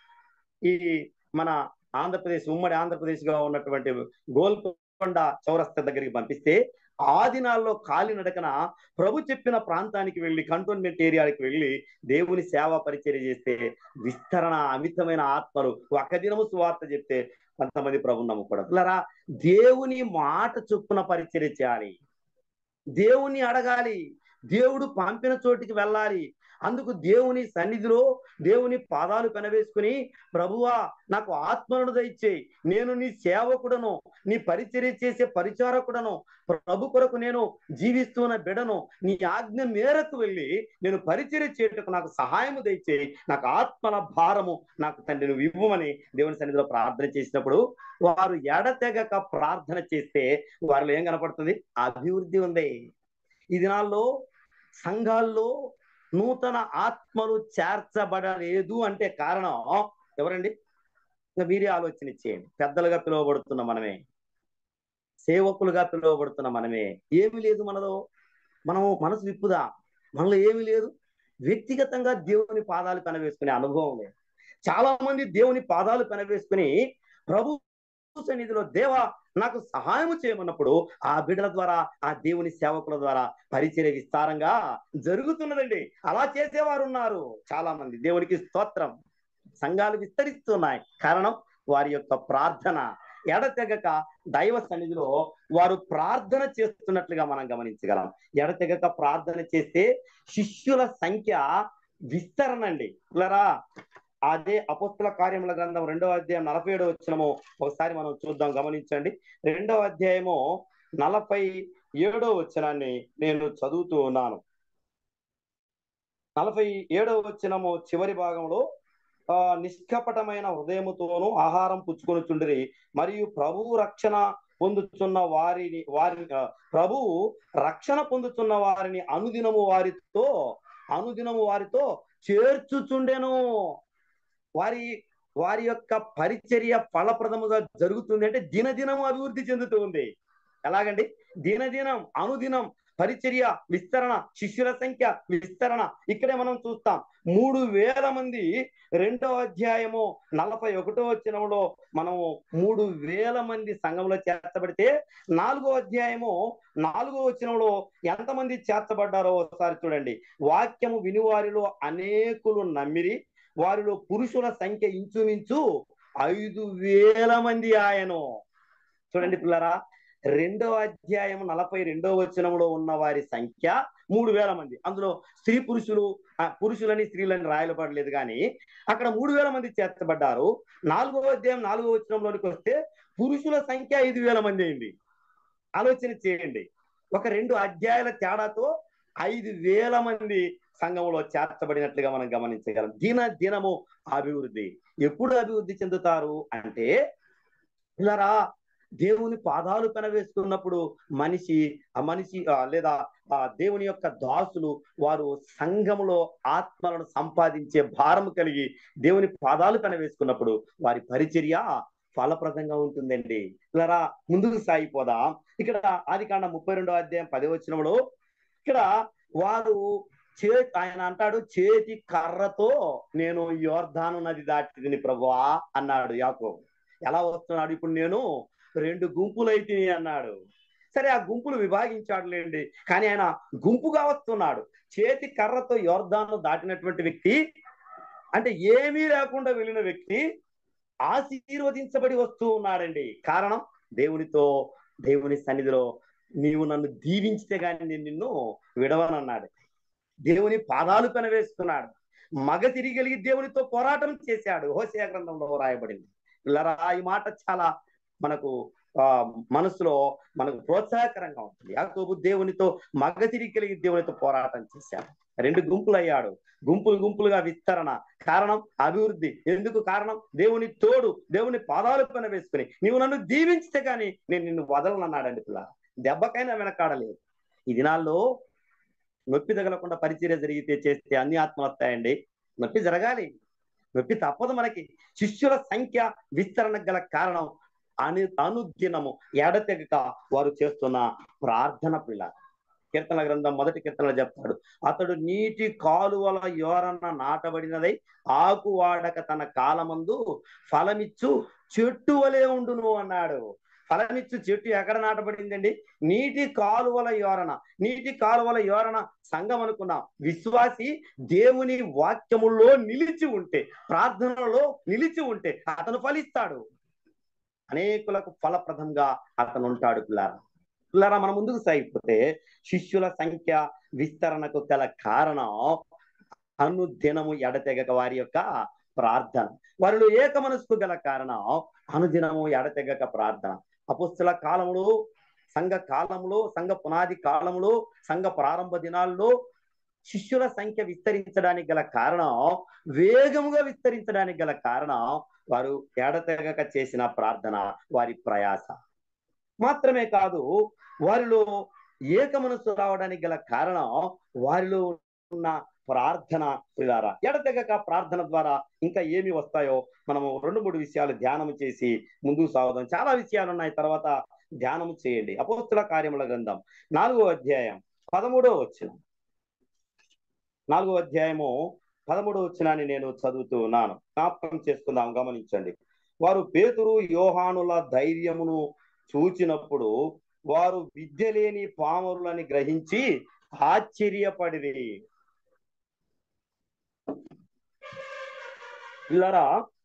ఈ మన ఆంధ్రప్రదేశ్ ఉమ్మడి ఆంధ్రప్రదేశ్ గా ఉన్నటువంటి గోల్కొండ చౌరస్తా దగ్గరికి పంపిస్తే ఆ దినాల్లో కాలినడకన ప్రభు చెప్పిన ప్రాంతానికి వెళ్ళి కంటోన్మెంట్ ఏరియాకి వెళ్ళి దేవుని సేవా పరిచర్య చేస్తే విస్తరణ అమితమైన ఆత్మలు ఒక దినము సువార్త చెప్తే కొంతమంది ప్రభు నమ్ముకోవడం పిల్లరా దేవుని మాట చొప్పున పరిచర్య చేయాలి దేవుని అడగాలి దేవుడు పంపిన చోటికి వెళ్ళాలి అందుకు దేవుని సన్నిధిలో దేవుని పాదాలు పెనవేసుకుని ప్రభువా నాకు ఆత్మను దయచేయి నేను నీ సేవకుడను నీ పరిచర్య చేసే పరిచారకుడను ప్రభు కొరకు నేను జీవిస్తున్న బిడను నీ ఆజ్ఞ మేరకు వెళ్ళి నేను పరిచర్య చేయటకు నాకు సహాయము దయచేయి నాకు ఆత్మల భారము నాకు తండ్రి నువ్వు ఇవ్వమని దేవుని సన్నిధిలో ప్రార్థన చేసినప్పుడు వారు ఎడతెగక ప్రార్థన చేస్తే వారిలో ఏం కనపడుతుంది అభివృద్ధి ఉంది ఈ దినాల్లో సంఘాల్లో నూతన ఆత్మలు చేర్చబడలేదు అంటే కారణం ఎవరండి ఇంకా మీరే ఆలోచన చేయండి పెద్దలుగా పిలువబడుతున్న మనమే సేవకులుగా పిలువబడుతున్న మనమే ఏమి లేదు మనలో మనం మనసు విప్పుదా మనలో ఏమి లేదు వ్యక్తిగతంగా దేవుని పాదాలు పెనవేసుకునే అనుభవం లేదు చాలా మంది దేవుని పాదాలు పెనవేసుకుని ప్రభు సన్నిధిలో దేవ నాకు సహాయం చేయమన్నప్పుడు ఆ బిడ్డల ద్వారా ఆ దేవుని సేవకుల ద్వారా పరిచర్య విస్తారంగా జరుగుతున్నదండి అలా చేసేవారు ఉన్నారు చాలా మంది దేవునికి స్తోత్రం సంఘాలు విస్తరిస్తున్నాయి కారణం వారి యొక్క ప్రార్థన ఎడతెగక దైవ సన్నిధిలో వారు ప్రార్థన చేస్తున్నట్లుగా మనం గమనించగలం ఎడతెగక ప్రార్థన చేస్తే శిష్యుల సంఖ్య విస్తరణ అండి పిల్లరా అదే అపోస్తుల కార్యముల గ్రంథం రెండవ అధ్యాయం నలభై ఏడవ వచ్చినము ఒకసారి మనం చూద్దాం గమనించండి రెండవ అధ్యాయము నలభై ఏడో వచనాన్ని నేను చదువుతూ ఉన్నాను నలభై ఏడవ వచనము చివరి భాగంలో ఆ నిష్కపటమైన హృదయముతోను ఆహారం పుచ్చుకొని చుండిరి మరియు ప్రభువు రక్షణ పొందుతున్న వారిని వారి ప్రభువు రక్షణ పొందుతున్న వారిని అనుదినము వారితో అనుదినము వారితో చేర్చుచుండెను వారి వారి యొక్క పరిచర్య ఫలప్రదముగా జరుగుతుంది అంటే దినదినం అభివృద్ధి చెందుతూ ఉంది ఎలాగండి దినదినం అనుదినం పరిచర్య విస్తరణ శిష్యుల సంఖ్య విస్తరణ ఇక్కడే మనం చూస్తాం మూడు వేల మంది రెండో అధ్యాయము నలభై ఒకటో వచ్చినంలో మనము మూడు వేల మంది సంఘంలో చేర్చబడితే నాలుగో అధ్యాయము నాలుగో వచనంలో ఎంతమంది చేర్చబడ్డారో ఒకసారి చూడండి వాక్యము వినివారిలో అనేకులు నమ్మిరి వారిలో పురుషుల సంఖ్య ఇంచుమించు ఐదు వేల మంది ఆయను చూడండి పిల్లరా రెండవ అధ్యాయం నలభై రెండవ వచనంలో ఉన్న వారి సంఖ్య మూడు వేల మంది అందులో స్త్రీ పురుషులు పురుషులని స్త్రీలని రాయలపడలేదు కానీ అక్కడ మూడు వేల మంది చేర్చబడ్డారు నాలుగో అధ్యాయం నాలుగో వచనంలోనికి వస్తే పురుషుల సంఖ్య ఐదు వేల మంది అయింది ఆలోచన చేయండి ఒక రెండు అధ్యాయాల తేడాతో ఐదు వేల మంది సంఘంలో చేర్చబడినట్లుగా మనం గమనించగలం దిన దినము అభివృద్ధి ఎప్పుడు అభివృద్ధి చెందుతారు అంటే ఇలారా దేవుని పాదాలు పెనవేసుకున్నప్పుడు మనిషి ఆ మనిషి ఆ, లేదా ఆ దేవుని యొక్క దాసులు వారు సంఘములో ఆత్మలను సంపాదించే భారం కలిగి దేవుని పాదాలు పెనవేసుకున్నప్పుడు వారి పరిచర్య ఫలప్రదంగా ఉంటుందండి ఇలా ముందుకు సాగిపోదాం ఇక్కడ ఆది కాండ ముప్పై రెండో అధ్యాయం పది వచ్చినప్పుడు ఇక్కడ వారు చే ఆయన అంటాడు చేతి కర్రతో నేను యోర్ధాను నది దాటిని ప్రభువా అన్నాడు యాకో ఎలా వస్తున్నాడు ఇప్పుడు నేను రెండు గుంపులు అయితే అన్నాడు సరే ఆ గుంపులు విభాగించాడులేండి కానీ ఆయన గుంపుగా వస్తున్నాడు చేతి కర్రతో యోర్ధాను దాటినటువంటి వ్యక్తి అంటే ఏమీ లేకుండా వెళ్ళిన వ్యక్తి ఆశీర్వదించబడి వస్తూ ఉన్నాడండి కారణం దేవునితో దేవుని సన్నిధిలో నీవు నన్ను దీవించితే గాని నేను నిన్ను విడవనన్నాడు దేవుని పాదాలు పెనవేసుకున్నాడు మగ తిరిగలిగి దేవునితో పోరాటం చేశాడు హోసియా గ్రంథంలో రాయబడింది పిల్లరా ఈ మాట చాలా మనకు ఆ మనసులో మనకు ప్రోత్సాహకరంగా ఉంటుంది యాకోబు దేవునితో మగ తిరిగి కలిగి దేవునితో పోరాటం చేశాడు రెండు గుంపులు అయ్యాడు గుంపులు గుంపులుగా విస్తరణ కారణం అభివృద్ధి ఎందుకు కారణం దేవుని తోడు దేవుని పాదాలు పైన వేసుకుని నీవు నన్ను దీవించితే కానీ నేను నిన్ను వదలనన్నాడండి పిల్ల దెబ్బకైనా వెనకాడలేదు ఈ దినాల్లో నొప్పి తగలకుండా పరిచర్య జరిగితే చేస్తే అన్ని ఆత్మలు వస్తాయండి నొప్పి జరగాలి నొప్పి తప్పదు మనకి శిష్యుల సంఖ్య విస్తరణకు గల కారణం అను అనుదినము ఎడతెగక వారు చేస్తున్న ప్రార్థన పిల్ల కీర్తన గ్రంథం మొదటి కీర్తనలో చెప్తాడు అతడు నీటి కాలువల యోరన్న నాటబడినదై ఆకు వాడక తన కాలమందు ఫలమిచ్చు చెట్టు వలె ఉండును అన్నాడు ఫలమిచ్చు చెట్టు ఎక్కడ నాటబడిందండి నీటి కాలువల యోరణ నీటి కాలువల యోరణ సంఘం అనుకున్నాం విశ్వాసి దేవుని వాక్యములో నిలిచి ఉంటే ప్రార్థనలో నిలిచి ఉంటే అతను ఫలిస్తాడు అనేకులకు ఫలప్రదంగా అతను ఉంటాడు పిల్లారా పిల్లారా మనం ముందుకు సాగిపోతే శిష్యుల సంఖ్య విస్తరణకు గల కారణం అనుదినము ఎడతెగక వారి యొక్క ప్రార్థన వారిలో ఏక మనసుకు గల కారణం అనుదినము ఎడతెగక ప్రార్థన అపుస్తుల కాలములో సంఘ కాలంలో సంఘ పునాది కాలంలో సంఘ ప్రారంభ దినాల్లో శిష్యుల సంఖ్య విస్తరించడానికి గల కారణం వేగముగా విస్తరించడానికి గల కారణం వారు ఎడతెగక చేసిన ప్రార్థన వారి ప్రయాస మాత్రమే కాదు వారిలో ఏక మనస్సు రావడానికి గల కారణం వారిలో ఉన్న ప్రార్థన ప్రిలారా ఎడతెగక ప్రార్థన ద్వారా ఇంకా ఏమి వస్తాయో మనము రెండు మూడు విషయాలు ధ్యానం చేసి ముందుకు సాగుదాం చాలా విషయాలు ఉన్నాయి తర్వాత ధ్యానము చేయండి అపోస్తుల కార్యముల గ్రంథం నాలుగో అధ్యాయం పదమూడో వచ్చిన నాలుగో అధ్యాయము పదమూడో వచ్చినాన్ని నేను చదువుతూ ఉన్నాను జ్ఞాపకం చేసుకుందాం గమనించండి వారు పేతురు యోహానుల ధైర్యమును చూచినప్పుడు వారు విద్య లేని పామరులని గ్రహించి ఆశ్చర్యపడిరి పిల్లరా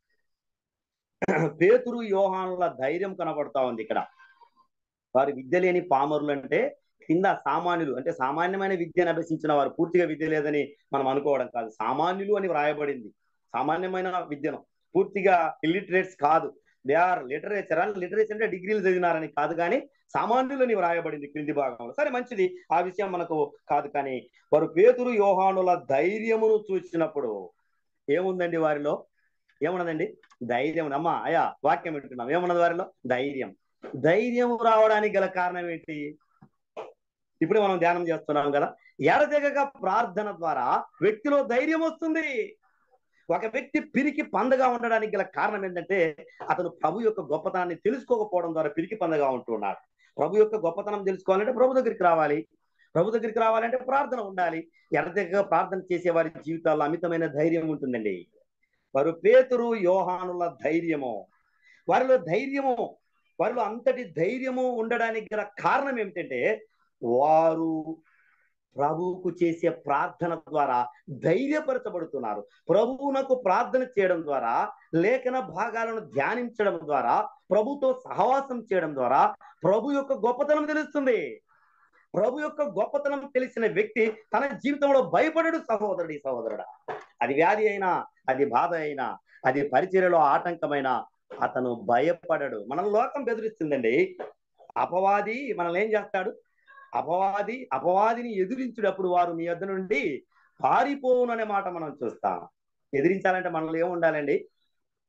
పేతురు యోహానుల ధైర్యం కనబడతా ఉంది ఇక్కడ వారు విద్య లేని పామరులు అంటే కింద సామాన్యులు అంటే సామాన్యమైన విద్యను అభ్యసించిన వారు పూర్తిగా విద్య లేదని మనం అనుకోవడం కాదు సామాన్యులు అని వ్రాయబడింది సామాన్యమైన విద్యను పూర్తిగా ఇల్లిటరేట్స్ కాదు దే ఆర్ లిటరేచర్ అని లిటరేచర్ అంటే డిగ్రీలు చదివినారని కాదు కానీ సామాన్యులని వ్రాయబడింది క్రింది భాగంలో సరే మంచిది ఆ విషయం మనకు కాదు కానీ వారు పేతురు యోహానుల ధైర్యమును చూసినప్పుడు ఏముందండి వారిలో ఏమున్నదండి ధైర్యం అమ్మా అయా వాక్యం వింటున్నాం ఏమున్నది వారిలో ధైర్యం ధైర్యం రావడానికి గల కారణం ఏంటి ఇప్పుడు మనం ధ్యానం చేస్తున్నాం కదా ఎడతెగక ప్రార్థన ద్వారా వ్యక్తిలో ధైర్యం వస్తుంది ఒక వ్యక్తి పిరికి పందగా ఉండడానికి గల కారణం ఏంటంటే అతను ప్రభు యొక్క గొప్పతనాన్ని తెలుసుకోకపోవడం ద్వారా పిరికి పందగా ఉంటున్నాడు ప్రభు యొక్క గొప్పతనం తెలుసుకోవాలంటే ప్రభు దగ్గరికి రావాలి ప్రభు దగ్గరికి రావాలంటే ప్రార్థన ఉండాలి ఎడతెగక ప్రార్థన చేసే వారి జీవితాల్లో అమితమైన ధైర్యం ఉంటుందండి వారు పేతురు యోహానుల ధైర్యము వారిలో ధైర్యము వారిలో అంతటి ధైర్యము ఉండడానికి గల కారణం ఏమిటంటే వారు ప్రభువుకు చేసే ప్రార్థన ద్వారా ధైర్యపరచబడుతున్నారు ప్రభువునకు ప్రార్థన చేయడం ద్వారా లేఖన భాగాలను ధ్యానించడం ద్వారా ప్రభుతో సహవాసం చేయడం ద్వారా ప్రభు యొక్క గొప్పతనం తెలుస్తుంది ప్రభు యొక్క గొప్పతనం తెలిసిన వ్యక్తి తన జీవితంలో భయపడడు సహోదరుడి సహోదరుడా అది వ్యాధి అయినా అది బాధ అయినా అది పరిచర్యలో ఆటంకమైన అతను భయపడడు మన లోకం బెదిరిస్తుందండి అపవాది మనల్ని ఏం చేస్తాడు అపవాది అపవాదిని ఎదిరించినప్పుడు వారు మీ యొద్ద నుండి పారిపోవును అనే మాట మనం చూస్తాం ఎదిరించాలంటే మనలో ఏం ఉండాలండి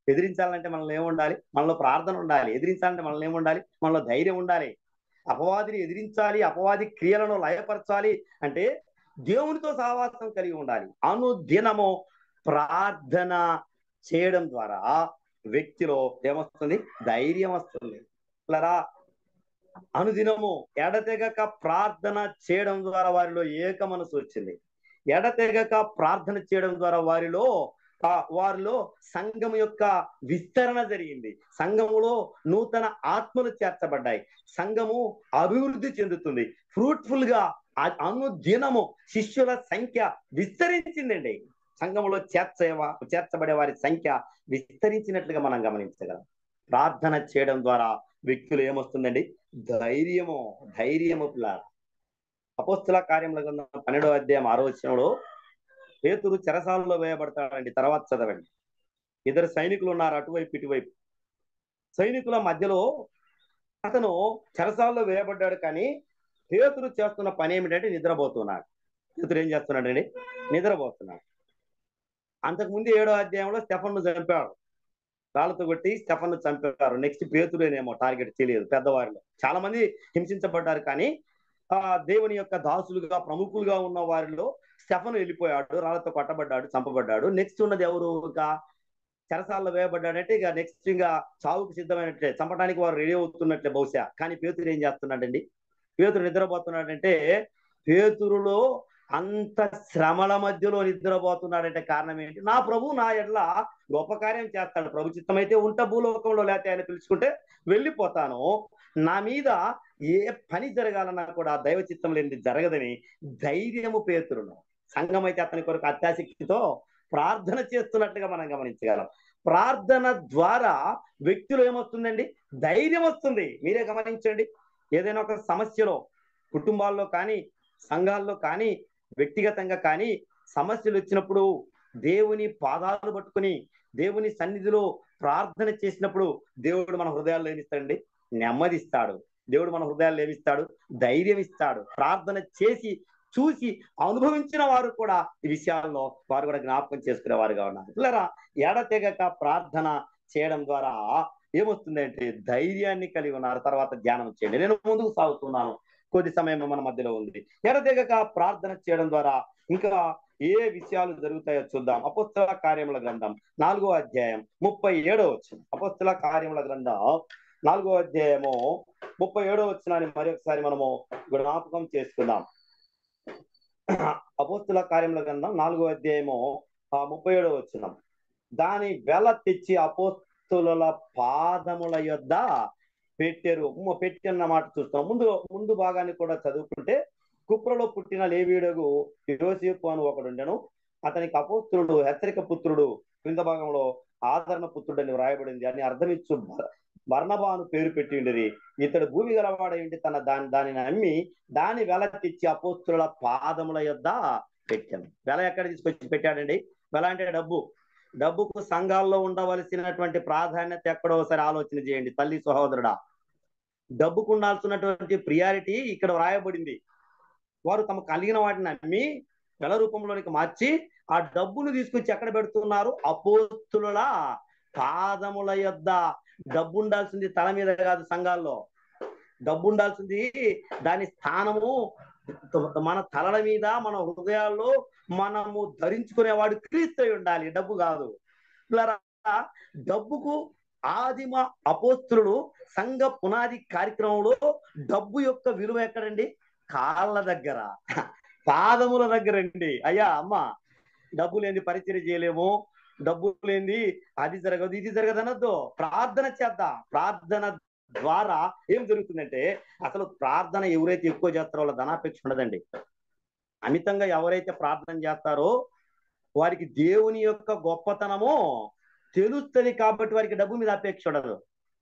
ఎదిరించాలంటే మనలో ఏముండాలి మనలో ప్రార్థన ఉండాలి ఎదిరించాలంటే మనలో ఏముండాలి మనలో ధైర్యం ఉండాలి అపవాదిని ఎదిరించాలి అపవాది క్రియలను లయపరచాలి అంటే దేవునితో సహవాసం కలిగి ఉండాలి అనుదినము ప్రార్థన చేయడం ద్వారా వ్యక్తిలో ఏమొస్తుంది ధైర్యం వస్తుంది లరా అనుదినము ఎడతెగక ప్రార్థన చేయడం ద్వారా వారిలో ఏక మనసు వచ్చింది ఎడతెగక ప్రార్థన చేయడం ద్వారా వారిలో ఆ వారిలో సంఘం యొక్క విస్తరణ జరిగింది సంఘములో నూతన ఆత్మలు చేర్చబడ్డాయి సంఘము అభివృద్ధి చెందుతుంది ఫ్రూట్ఫుల్ గా అ- అనుదినము శిష్యుల సంఖ్య విస్తరించిందండి సంఘములో చేర్చ చేర్చబడే వారి సంఖ్య విస్తరించినట్లుగా మనం గమనించగలం ప్రార్థన చేయడం ద్వారా వ్యక్తులు ఏమొస్తుందండి ధైర్యము ధైర్యము పిల్లార అపోస్తుల కార్యముల గ్రంథం పన్నెండవ అధ్యాయం ఆరో వచనంలో పేతురు చెరసాలలో వేయబడతాడండి తర్వాత చదవండి ఇద్దరు సైనికులు ఉన్నారు అటువైపు ఇటువైపు సైనికుల మధ్యలో అతను చెరసాలలో వేయబడ్డాడు కానీ పేతురు చేస్తున్న పని ఏమిటంటే నిద్రపోతున్నాడు పేతురు ఏం చేస్తున్నాడండి నిద్రపోతున్నాడు అంతకుముందు ఏడో అధ్యాయంలో స్టెఫన్ను చంపాడు రాళ్ళతో కొట్టి స్టెఫన్ను చంపారు నెక్స్ట్ పేతురేనేమో టార్గెట్ తెలియదు పెద్దవారిలో చాలా మంది హింసించబడ్డారు కానీ ఆ దేవుని యొక్క దాసులుగా ప్రముఖులుగా ఉన్న వారిలో స్టెఫన్ వెళ్ళిపోయాడు రాళ్ళతో కొట్టబడ్డాడు చంపబడ్డాడు నెక్స్ట్ ఉన్నది ఎవరు ఇంకా చెరసాల్లో వేయబడ్డాడంటే ఇక నెక్స్ట్ ఇంకా చావుకు సిద్ధమైనట్లే చంపడానికి వారు రెడీ అవుతున్నట్లే బహుశా కానీ పేతురు ఏం చేస్తున్నాడండి పేతురు నిద్రపోతున్నాడంటే పేతురులో అంత శ్రమల మధ్యలో నిద్రపోతున్నాడంటే కారణం ఏంటి నా ప్రభు నా ఎడ్ల గొప్ప కార్యం చేస్తాడు ప్రభు చిత్తం అయితే ఉంట భూలోకంలో లేకపోతే ఆయన పిలుచుకుంటే వెళ్ళిపోతాను నా మీద ఏ పని జరగాలన్నా కూడా దైవ చిత్తం లేనిది జరగదని ధైర్యము పేతురును సంఘం అయితే అతని కొరకు అత్యాశక్తితో ప్రార్థన చేస్తున్నట్టుగా మనం గమనించగలం ప్రార్థన ద్వారా వ్యక్తులు ఏమొస్తుందండి ధైర్యం వస్తుంది మీరే గమనించండి ఏదైనా ఒక సమస్యలో కుటుంబాల్లో కానీ సంఘాల్లో కానీ వ్యక్తిగతంగా కానీ సమస్యలు వచ్చినప్పుడు దేవుని పాదాలు పట్టుకుని దేవుని సన్నిధిలో ప్రార్థన చేసినప్పుడు దేవుడు మన హృదయాల్లో ఏమిస్తాడండి నెమ్మదిస్తాడు దేవుడు మన హృదయాల్లో ఏమిస్తాడు ధైర్యం ఇస్తాడు ప్రార్థన చేసి చూసి అనుభవించిన వారు కూడా ఈ విషయాల్లో వారు కూడా జ్ఞాపకం చేసుకునే వారుగా ఉన్నారు పిల్లరా ఎడతెగక ప్రార్థన చేయడం ద్వారా ఏమొస్తుందంటే ధైర్యాన్ని కలిగి ఉన్నారు తర్వాత ధ్యానం చేయండి నేను ముందుకు సాగుతున్నాను కొద్ది సమయం మన మధ్యలో ఉంది ఎడతెగక ప్రార్థన చేయడం ద్వారా ఇంకా ఏ విషయాలు జరుగుతాయో చూద్దాం అపోస్తల కార్యముల గ్రంథం నాలుగో అధ్యాయం ముప్పై ఏడో వచ్చిన అపోస్తల కార్యముల గ్రంథం నాలుగో అధ్యాయము ముప్పై ఏడో వచ్చినాన్ని మరొకసారి మనము జ్ఞాపకం చేసుకుందాం అపోస్తుల కార్యముల గ్రంథం నాలుగో అధ్యాయము ఆ ముప్పై ఏడో వచ్చినాం దాని వెల తెచ్చి అపోస్తుల పాదముల యొద్ద పెట్టారు పెట్టిన మాట చూస్తాం ముందు ముందు భాగాన్ని కూడా చదువుకుంటే కుప్రలో పుట్టిన లేవీడగు యోసేపు అని ఒకడు ఉండెను అతనికి అపోస్తుడు హెచ్చరిక పుత్రుడు క్రింద భాగంలో ఆదరణ పుత్రుడు అని వ్రాయబడింది అని అర్థమిచ్చు వర్ణబాను పేరు పెట్టిండిరి ఇతడు భూమి గలవాడేంటి తన దాని దానిని అమ్మి దాని వెల తెచ్చి అపోస్తుల పాదముల యొద్ద పెట్టాను వెల ఎక్కడ తీసుకొచ్చి పెట్టాడండి వెల అంటే డబ్బు డబ్బుకు సంఘాల్లో ఉండవలసినటువంటి ప్రాధాన్యత ఎక్కడో ఒకసారి ఆలోచన చేయండి తల్లి సహోదరుడా డబ్బుకు ఉండాల్సినటువంటి ప్రియారిటీ ఇక్కడ వ్రాయబడింది వారు తమ కలిగిన వాటిని అమ్మి వెల రూపంలోనికి మార్చి ఆ డబ్బును తీసుకొచ్చి ఎక్కడ పెడుతున్నారు అపోస్తుల పాదముల యొద్ద డబ్బు ఉండాల్సింది తల మీద కాదు సంఘాల్లో డబ్బు ఉండాల్సింది దాని స్థానము మన తలల మీద మన హృదయాల్లో మనము ధరించుకునేవాడు క్రీస్తు అయి ఉండాలి డబ్బు కాదు పిల్లరా, డబ్బుకు ఆదిమ అపోస్తులు సంఘ పునాది కార్యక్రమంలో డబ్బు యొక్క విలువ ఎక్కడండి కాళ్ళ దగ్గర పాదముల దగ్గర అండి అయ్యా అమ్మ డబ్బు లేని పరిచయం చేయలేము డబ్బు లేని అది జరగదు ఇది జరగదు అనొద్దు ప్రార్థన చేద్దాం ప్రార్థన ద్వారా ఏం జరుగుతుందంటే అసలు ప్రార్థన ఎవరైతే ఎక్కువ చేస్తారో వాళ్ళ ధనాపేక్ష ఉండదండి అమితంగా ఎవరైతే ప్రార్థన చేస్తారో వారికి దేవుని యొక్క గొప్పతనము తెలుస్తుంది కాబట్టి వారికి డబ్బు మీద అపేక్ష ఉండదు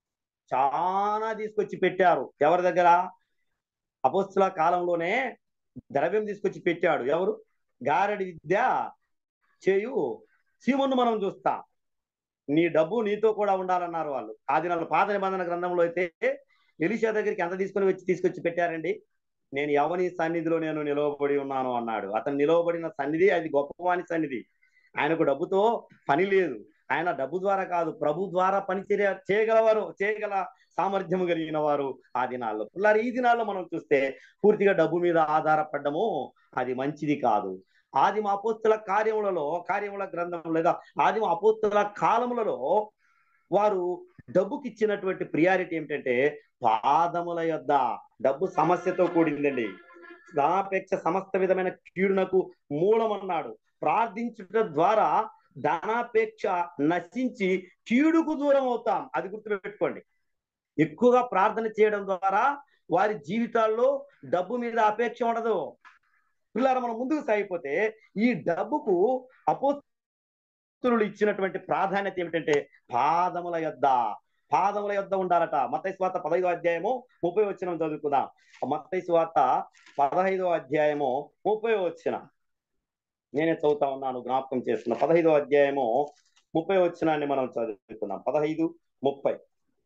చాలా తీసుకొచ్చి పెట్టారు ఎవరి దగ్గర అపోస్తుల కాలంలోనే ద్రవ్యం తీసుకొచ్చి పెట్టాడు ఎవరు గారడి విద్య చేయు సీమను మనం చూస్తాం నీ డబ్బు నీతో కూడా ఉండాలన్నారు వాళ్ళు ఆ దినాల పాత నిబంధన గ్రంథంలో అయితే ఎలిషా దగ్గరికి ఎంత తీసుకొని వచ్చి తీసుకొచ్చి పెట్టారండి నేను ఎవని సన్నిధిలో నేను నిలవబడి ఉన్నాను అన్నాడు అతను నిలవబడిన సన్నిధి అది గొప్పవాని సన్నిధి ఆయనకు డబ్బుతో పని లేదు ఆయన డబ్బు ద్వారా కాదు ప్రభు ద్వారా పనిచర్య చేయగలవారు చేయగల సామర్థ్యము కలిగిన వారు ఆ దినాల్లో పిల్లలు ఈ దినాల్లో మనం చూస్తే పూర్తిగా డబ్బు మీద ఆధారపడము అది మంచిది కాదు ఆదిమ అపోస్తుల కార్యములలో కార్యముల గ్రంథం లేదా ఆదిమ అపోస్తుల కాలములలో వారు డబ్బుకి ఇచ్చినటువంటి ప్రియారిటీ ఏమిటంటే పాదముల యొద్ద డబ్బు సమస్యతో కూడిందండి ధనాపేక్ష సమస్త విధమైన కీడునకు మూలమన్నాడు ప్రార్థించుట ద్వారా ధనాపేక్ష నశించి కీడుకు దూరం అవుతాం అది గుర్తుపెట్టుకోండి ఎక్కువగా ప్రార్థన చేయడం ద్వారా వారి జీవితాల్లో డబ్బు మీద అపేక్ష ఉండదు పిల్లలు మనం ముందుకు సాగిపోతే ఈ డబ్బుకు అపోస్తులు ఇచ్చినటువంటి ప్రాధాన్యత ఏమిటంటే పాదముల యొద్ద పాదముల యొద్ద ఉండాలట మత్తయి స్వార్త పదహైదో అధ్యాయము ముప్పై వచ్చిన చదువుకుందాం మత్తయి స్వార్త పదహైదో అధ్యాయము ముప్పై వచ్చిన నేనే చదువుతా ఉన్నాను జ్ఞాపకం చేస్తున్నా పదహైదో అధ్యాయము ముప్పై వచ్చినాన్ని మనం చదువుకుందాం పదహైదు ముప్పై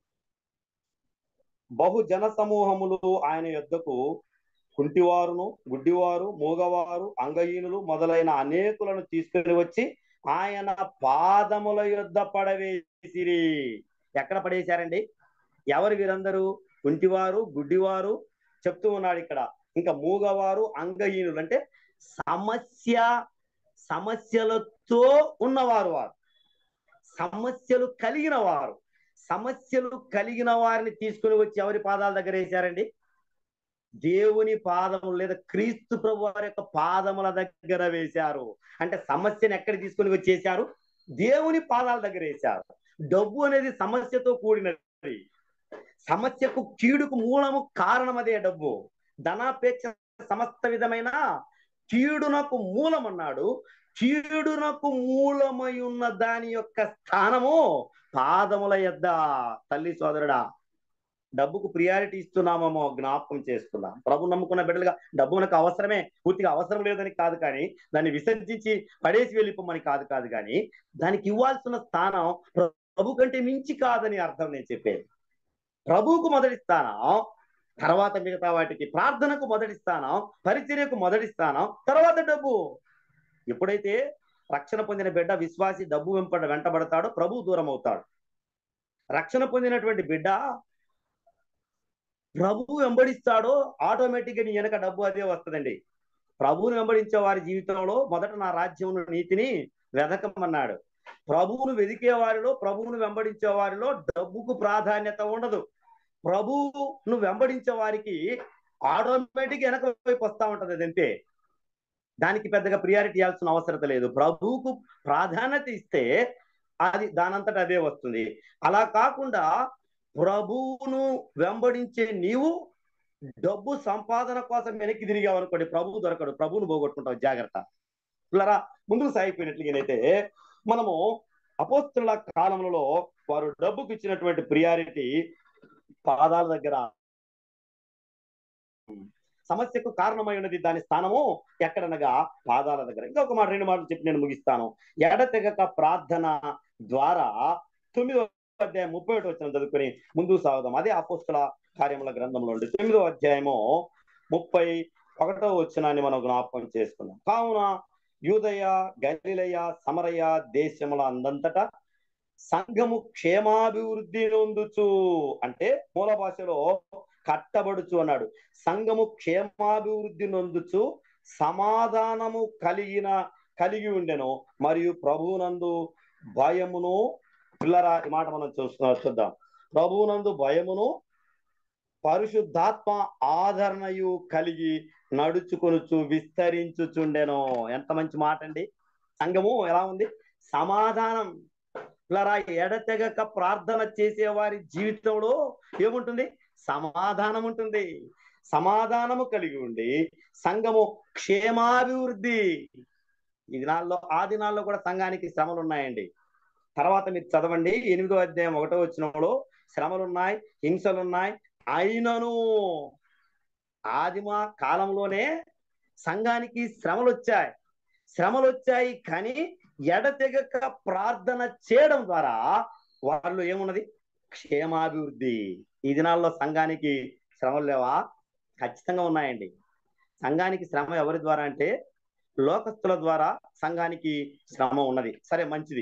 బహు జన సమూహములు ఆయన యొద్దకు కుంటివారును గుడ్డివారు మూగవారు అంగహీనులు మొదలైన అనేకులను తీసుకుని వచ్చి ఆయన పాదముల యొద్ద పడవేసిరి ఎక్కడ పడేశారండి ఎవరు వీరందరూ కుంటివారు గుడ్డివారు చెప్తూ ఉన్నాడు ఇక్కడ ఇంకా మూగవారు అంగహీనులు అంటే సమస్య సమస్యలతో ఉన్నవారు వారు సమస్యలు కలిగిన వారు సమస్యలు కలిగిన వారిని తీసుకుని వచ్చి ఎవరి పాదాల దగ్గర వేశారండి దేవుని పాదములు లేదా క్రీస్తు ప్రభు వారి యొక్క పాదముల దగ్గర వేశారు అంటే సమస్యను ఎక్కడ తీసుకుని వచ్చేసారు దేవుని పాదాల దగ్గర వేశారు డబ్బు అనేది సమస్యతో కూడినది సమస్యకు కీడుకు మూలము కారణం అదే డబ్బు ధనాపేక్ష సమస్త విధమైన కీడునకు మూలం అన్నాడు కీడునకు మూలమై ఉన్న దాని యొక్క స్థానము పాదముల యొద్ద తల్లి సోదరుడా డబ్బుకు ప్రియారిటీ ఇస్తున్నామేమో జ్ఞాపకం చేసుకుందాం ప్రభు నమ్ముకున్న బిడ్డలుగా డబ్బు మనకు అవసరమే పూర్తిగా అవసరం లేదని కాదు కానీ దాన్ని విసర్జించి పడేసి వెళ్ళిపోమని కాదు కాదు కానీ దానికి ఇవ్వాల్సిన స్థానం ప్రభు కంటే మించి కాదని అర్థం నేను చెప్పేది ప్రభువుకు మొదటి స్థానం తర్వాత మిగతా వాటికి ప్రార్థనకు మొదటి స్థానం పరిచర్యకు మొదటి స్థానం తర్వాత డబ్బు ఎప్పుడైతే రక్షణ పొందిన బిడ్డ విశ్వాసి డబ్బు వెంపడ వెంటబడతాడో ప్రభు దూరం అవుతాడు రక్షణ పొందినటువంటి బిడ్డ ప్రభు వెంబడిస్తాడో ఆటోమేటిక్ గా నీ వెనక డబ్బు అదే వస్తుందండి ప్రభువును వెంబడించే వారి జీవితంలో మొదట నా రాజ్యమును నీతిని వెదకమన్నాడు ప్రభువును వెదికే వారిలో ప్రభువును వెంబడించే వారిలో డబ్బుకు ప్రాధాన్యత ఉండదు ప్రభువును వెంబడించే వారికి ఆటోమేటిక్ వెనక వైపు వస్తా ఉంటది అదంతే దానికి పెద్దగా ప్రియారిటీ ఇవ్వాల్సిన అవసరం లేదు ప్రభువుకు ప్రాధాన్యత ఇస్తే అది దానంతట అదే వస్తుంది అలా కాకుండా ప్రభువును వెంబడించే నీవు డబ్బు సంపాదన కోసం వెనక్కి తిరిగావు అనుకోండి ప్రభువు దొరకడు ప్రభువును పోగొట్టుకుంటావు జాగ్రత్త పిల్లరా ముందుకు సాగిపోయినట్లుగానైతే మనము అపోస్తుల కాలంలో వారు డబ్బుకు ఇచ్చినటువంటి ప్రియారిటీ పాదాల దగ్గర సమస్యకు కారణమై ఉన్నది దాని స్థానము ఎక్కడనగా పాదాల దగ్గర ఇంకొక మాట రెండు మాటలు చెప్పి నేను ముగిస్తాను ఎడతెగక ప్రార్థన ద్వారా తొమ్మిదో అధ్యాయం ముప్పై ఒకటి వచ్చిన చదువుకొని ముందుకు సాగుదాం అదే అపోస్తుల కార్యముల గ్రంథంలో ఉండి తొమ్మిదో అధ్యాయము ముప్పై ఒకటో వచ్చినాన్ని మనం జ్ఞాపకం చేసుకున్నాం కావున యూదయ గలిలయ సమరయ దేశముల అందంతటా సంఘము క్షేమాభివృద్ధి నొందుచు అంటే మూల భాషలో కట్టబడుచు అన్నాడు సంఘము క్షేమాభివృద్ధి నొందుచు సమాధానము కలిగిన కలిగి ఉండెను మరియు ప్రభువునందు భయమును పిల్లరా ఈ మాట మనం చూస్తున్నా చూద్దాం ప్రభువునందు భయమును పరిశుద్ధాత్మ ఆదరణయు కలిగి నడుచుకొనుచు విస్తరించుచుండెను ఎంత మంచి మాట అండి సంఘము ఎలా ఉంది సమాధానం పిల్లరా ఎడతెగక ప్రార్థన చేసే వారి జీవితంలో ఏముంటుంది సమాధానం ఉంటుంది సమాధానము కలిగి ఉండి సంఘము క్షేమాభివృద్ధి ఈ దినాల్లో ఆ దినాల్లో కూడా సంఘానికి శ్రమలు ఉన్నాయండి తర్వాత మీరు చదవండి ఎనిమిదో అధ్యాయం ఒకటో వచ్చినప్పుడు శ్రమలు ఉన్నాయి హింసలు ఉన్నాయి అయినను ఆదిమ కాలంలోనే సంఘానికి శ్రమలు వచ్చాయి శ్రమలు వచ్చాయి కానీ ఎడతెగక ప్రార్థన చేయడం ద్వారా వాళ్ళు ఏమున్నది క్షేమాభివృద్ధి ఈ దినాల్లో సంఘానికి శ్రమలు లేవా ఖచ్చితంగా ఉన్నాయండి సంఘానికి శ్రమ ఎవరి ద్వారా అంటే లోకస్తుల ద్వారా సంఘానికి శ్రమ ఉన్నది సరే మంచిది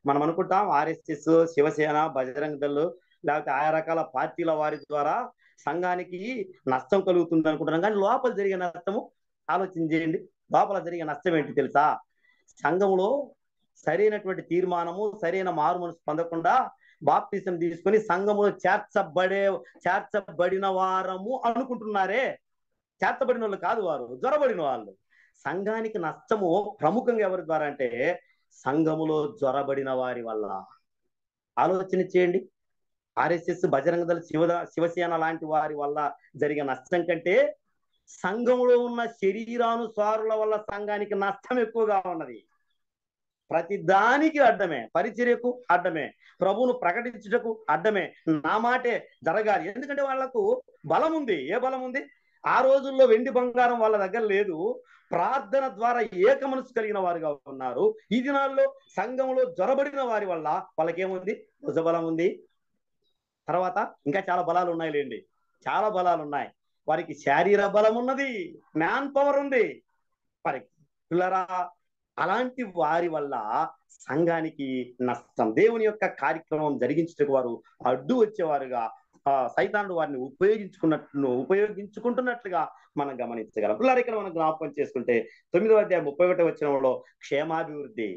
మనం అనుకుంటాం ఆర్ఎస్ఎస్ శివసేన బజరంగ దళ్ళు లేకపోతే ఆయా రకాల పార్టీల వారి ద్వారా సంఘానికి నష్టం కలుగుతుంది అనుకుంటున్నాం కానీ లోపల జరిగే నష్టము ఆలోచన చేయండి లోపల జరిగే నష్టం ఏంటి తెలుసా సంఘంలో సరైనటువంటి తీర్మానము సరైన మారు మనసు పొందకుండా బాప్తిసం తీసుకొని సంఘములో చేర్చబడే చేర్చబడిన వారము అనుకుంటున్నారే చేర్చబడిన వాళ్ళు కాదు వారు జ్వరబడిన వాళ్ళు సంఘానికి నష్టము ప్రముఖంగా ఎవరి ద్వారా అంటే సంఘములో జ్వరబడిన వారి వల్ల ఆలోచన చేయండి ఆర్ఎస్ఎస్ బజరంగ దళ శివ శివసేన లాంటి వారి వల్ల జరిగే నష్టం కంటే సంఘంలో ఉన్న శరీరానుసారుల వల్ల సంఘానికి నష్టం ఎక్కువగా ఉన్నది ప్రతి దానికి అడ్డమే పరిచర్యకు అడ్డమే ప్రభువును ప్రకటించుటకు అడ్డమే నా మాటే జరగాలి ఎందుకంటే వాళ్లకు బలం ఉంది ఏ బలం ఉంది ఆ రోజుల్లో వెండి బంగారం వాళ్ళ దగ్గర లేదు ప్రార్థన ద్వారా ఏక మనసు కలిగిన వారుగా ఉన్నారు ఈ దినాల్లో సంఘంలో జ్వరబడిన వారి వల్ల వాళ్ళకేముంది భుజబలం ఉంది తర్వాత ఇంకా చాలా బలాలు ఉన్నాయి లేండి చాలా బలాలు ఉన్నాయి వారికి శారీర బలం ఉన్నది మ్యాన్ పవర్ ఉంది వారికి పిల్లరా అలాంటి వారి వల్ల సంఘానికి నష్టం దేవుని యొక్క కార్యక్రమం జరిగించటకు వారు అడ్డు వచ్చేవారుగా ఆ సైతానుడు వారిని ఉపయోగించుకున్నట్లు ఉపయోగించుకుంటున్నట్లుగా మనం గమనించగలం పిల్లలు ఇక్కడ మనం జ్ఞాపకం చేసుకుంటే తొమ్మిదో అధ్యాయం ముప్పై ఒకటో వచ్చినంలో క్షేమాభివృద్ధి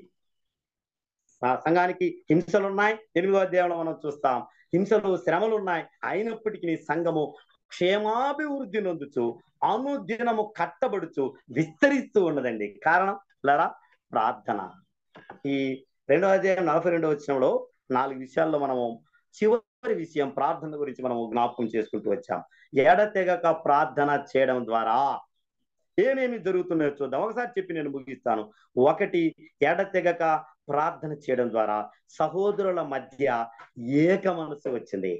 ఆ సంఘానికి హింసలు ఉన్నాయి ఎనిమిదో అధ్యాయంలో మనం చూస్తాం హింసలు శ్రమలు ఉన్నాయి అయినప్పటికీ సంఘము క్షేమాభివృద్ధి నొందుచు అనుదినము కట్టబడుచు విస్తరిస్తూ ఉన్నదండి కారణం లరా ప్రార్థన ఈ రెండో అధ్యాయం నలభై రెండో వచ్చినంలో నాలుగు విషయాల్లో మనము చివరి విషయం ప్రార్థన గురించి మనము జ్ఞాపకం చేసుకుంటూ వచ్చాం ఎడతెగక ప్రార్థన చేయడం ద్వారా ఏమేమి జరుగుతున్నాయో చూద్దాం ఒకసారి చెప్పి నేను ముగిస్తాను ఒకటి ఎడతెగక ప్రార్థన చేయడం ద్వారా సహోదరుల మధ్య ఏక మనసు వచ్చింది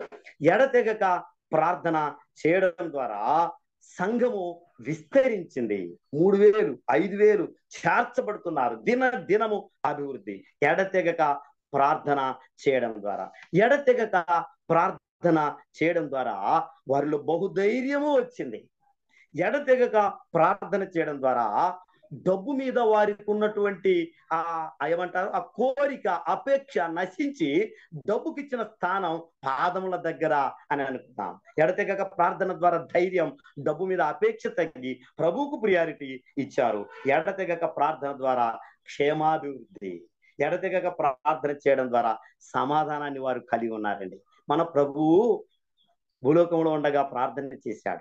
ఎడతెగక ప్రార్థన చేయడం ద్వారా సంఘము విస్తరించింది మూడు వేలు ఐదు వేలు చేర్చబడుతున్నారు దిన దినము అభివృద్ధి ఎడతెగక ప్రార్థన చేయడం ద్వారా ఎడతెగక ప్రార్థన చేయడం ద్వారా వారిలో బహుధైర్యము వచ్చింది ఎడతెగక ప్రార్థన చేయడం ద్వారా డబ్బు మీద వారికి ఉన్నటువంటి ఆ ఏమంటారు ఆ కోరిక అపేక్ష నశించి డబ్బుకి ఇచ్చిన స్థానం పాదముల దగ్గర అని అనుకున్నాం ఎడతెగక ప్రార్థన ద్వారా ధైర్యం డబ్బు మీద అపేక్ష తగ్గి ప్రభువుకు ప్రియారిటీ ఇచ్చారు ఎడతెగక ప్రార్థన ద్వారా క్షేమాభివృద్ధి ఎడతెగక ప్రార్థన చేయడం ద్వారా సమాధానాన్ని వారు కలిగి ఉన్నారండి మన ప్రభువు భూలోకంలో ఉండగా ప్రార్థన చేశాడు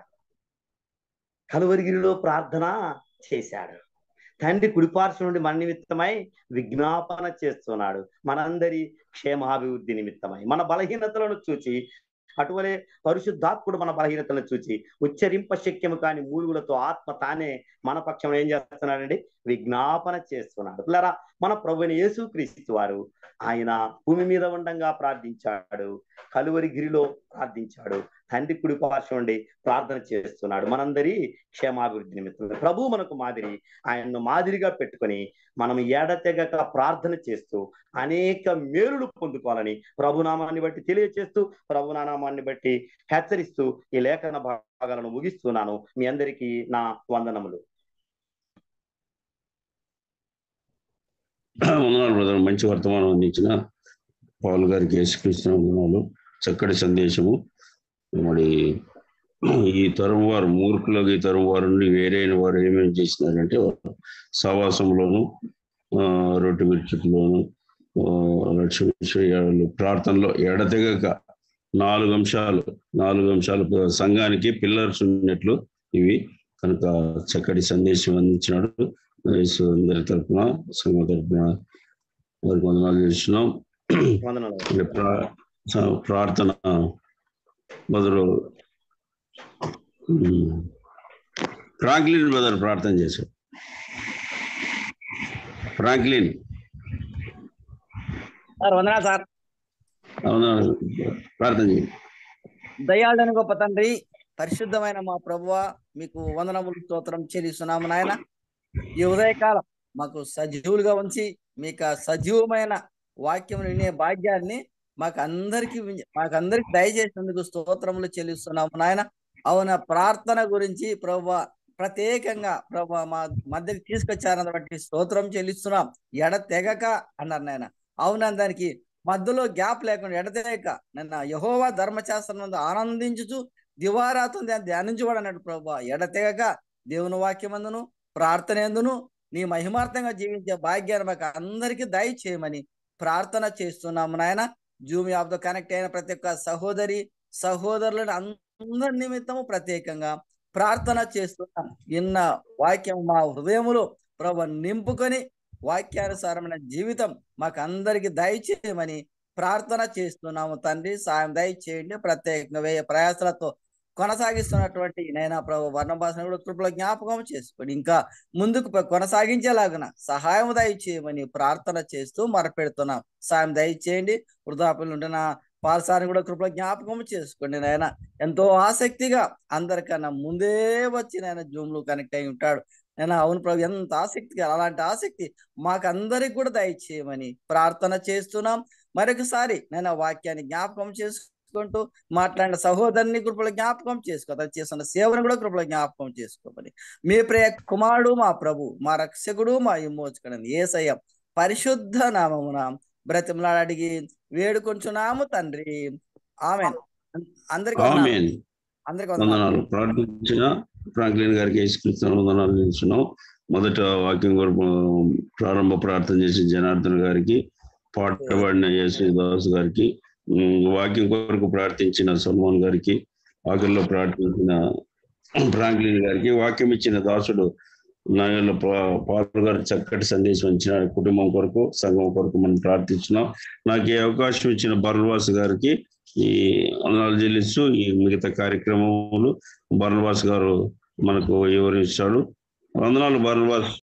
కలువరిగిరిలో ప్రార్థన చేశాడు తండ్రి కుడిపార్శ్వ నుండి మన నిమిత్తమై విజ్ఞాపన చేస్తున్నాడు మనందరి క్షేమాభివృద్ధి నిమిత్తమై మన బలహీనతలను చూచి అటువలే పరిశుద్ధాత్ముడు మన బలహీనతలను చూచి ఉచ్చరింప శక్యము కాని మూలుగులతో ఆత్మ తానే మన పక్షం ఏం చేస్తున్నాడండి విజ్ఞాపన చేస్తున్నాడు పిల్లరా మన ప్రభుని యేసు క్రీస్తు వారు ఆయన భూమి మీద ఉండంగా ప్రార్థించాడు కలువరి గిరిలో ప్రార్థించాడు తండ్రి కుడి పార్శ్వం నుండి ప్రార్థన చేస్తున్నాడు మనందరి క్షేమాభివృద్ధి నిమిత్తం ప్రభు మనకు మాదిరి ఆయన్ను మాదిరిగా పెట్టుకొని మనం ఏడతెగక ప్రార్థన చేస్తూ అనేక మేలులు పొందుకోవాలని ప్రభునామాన్ని బట్టి తెలియచేస్తూ ప్రభునామాన్ని బట్టి హెచ్చరిస్తూ ఈ లేఖన భాగాలను ముగిస్తున్నాను మీ అందరికీ నా వందనములు
వందనాలు బ్రదర్ మంచి వర్తమానం అందించిన పౌల్ గారికి యేసుక్రీస్తు వందనాలు చక్కటి సందేశము మరి ఈ తరం వారు మూర్ఖులకు ఈ తరం వారు నుండి వేరైన వారు ఏమేమి చేసినారంటే వారు సహవాసంలోను ఆ, రొట్టె విరుచుకులోను లక్ష్య విషయాలు ప్రార్థనలో ఎడతెగక నాలుగు అంశాలు నాలుగు అంశాలు సంఘానికి పిల్లర్స్ ఉన్నట్లు ఇవి కనుక చక్కటి సందేశం అందించినాడు యేసు అందరి తరపున సంఘ తరపున వారికి వందనాలు చేస్తున్నాం
వందనాలు
ఇక ప్రా- స- ప్రార్థన బదులు ఉమ్, ఫ్రాంక్లిన్ బదులు ప్రార్థన చేశాం ఫ్రాంక్లిన్
సార్ వందనా సార్
అవునా ప్రార్థన చేయండి
దయాళుని గొప్ప తండ్రి పరిశుద్ధమైన మా ప్రభువ మీకు వందనములు స్తోత్రం చెల్లిస్తున్నాము నాయన ఈ ఉదయకాలం మాకు సజీవులుగా ఉంచి మీకు ఆ సజీవమైన వాక్యం వినే భాగ్యాన్ని మాకు అందరికి మాకు అందరికి దయచేసినందుకు స్తోత్రములు చెల్లిస్తున్నాము నాయన అవున ప్రార్థన గురించి ప్రభు ప్రత్యేకంగా ప్రభు మా మధ్యకి తీసుకొచ్చారని బట్టి స్తోత్రం చెల్లిస్తున్నాం ఎడ తెగక అన్నారు నాయన అవునని దానికి మధ్యలో గ్యాప్ లేకుండా ఎడతేక నిన్న యహోవా ధర్మశాస్త్రం నందు ఆనందించుచు దివారాతం దాన్ని ధ్యానించువాడు అన్నాడు ప్రభు ఎడతెగక దేవుని వాక్యమందును ప్రార్థన ఎందును నీ మహిమార్థంగా జీవించే భాగ్యాన్ని మాకు అందరికీ దయచేయమని ప్రార్థన చేస్తున్నాము నాయన జూమ్ యాప్ తో కనెక్ట్ అయిన ప్రతి ఒక్క సహోదరి సహోదరులను అందరి నిమిత్తము ప్రత్యేకంగా ప్రార్థన చేస్తున్నాం ఇన్న వాక్యం మా హృదయములో ప్రభు నింపుకొని వాక్యానుసారమైన జీవితం మాకు అందరికి దయచేయమని ప్రార్థన చేస్తున్నాము తండ్రి సాయం దయచేయండి ప్రత్యేకంగా వేయ ప్రయాసాలతో కొనసాగిస్తున్నటువంటి నైనా ప్రభు వర్ణభాషను కూడా కృపలో జ్ఞాపకం చేసుకోండి ఇంకా ముందుకు ప- కొనసాగించేలాగున సహాయం దయచేయమని ప్రార్థన చేస్తూ మొరపెడుతున్నాం సాయం దయచేయండి వృద్ధాపులు ఉంటున్న పాలసారిని కూడా కృపలో జ్ఞాపకం చేసుకోండి నాయన ఎంతో ఆసక్తిగా అందరికన్నా ముందే వచ్చి నాయన జూమ్ లో కనెక్ట్ అయి ఉంటాడు నేను అవును ప్రభు ఎంత ఆసక్తిగా అలాంటి ఆసక్తి మాకందరికి కూడా దయచేయమని ప్రార్థన చేస్తున్నాం మరొకసారి నేను ఆ వాక్యాన్ని జ్ఞాపకం చేసుకుంటూ మాట్లాడిన సహోదరుని కృపలో జ్ఞాపకం చేసుకో అతను చేస్తున్న సేవను కూడా కృపలో జ్ఞాపకం చేసుకోమని మీ ప్రియ కుమారుడు మా ప్రభు మా రక్షకుడు మా విమోచకుడు ఏసయ్య పరిశుద్ధ నామమున బ్రతిమలాడి అడిగి వేడుకొంచున్నాము తండ్రి ఆమె అందరికి వందనాలు.
ఆమెన్
అందరికి వందనాలు
వందనాలు ప్రార్థించిన ఫ్రాంక్లిన్ గారికి యేసుక్రీస్తు వందనాలు చేస్తున్నాం మొదట వాక్యం కొరకు ప్రారంభ ప్రార్థన చేసిన జనార్దన్ గారికి పాటబడిన యేసుదాస్ గారికి ఉమ్, వాక్యం కొరకు ప్రార్థించిన సల్మాన్ గారికి వాక్యంలో ప్రార్థించిన ఫ్రాంక్లిన్ గారికి వాక్యం ఇచ్చిన దాసుడు నాయన పాల్ గారు చక్కటి సందేశం ఇచ్చిన కుటుంబం కొరకు సంఘం కొరకు మనం ప్రార్థించినాం నాకు ఈ అవకాశం ఇచ్చిన బర్వాస్ గారికి ఈ వందనాలు చెల్లిస్తూ ఈ మిగతా కార్యక్రమములు బర్నవాస్ గారు మనకు వివరించాడు వందనాలు బర్నవాస్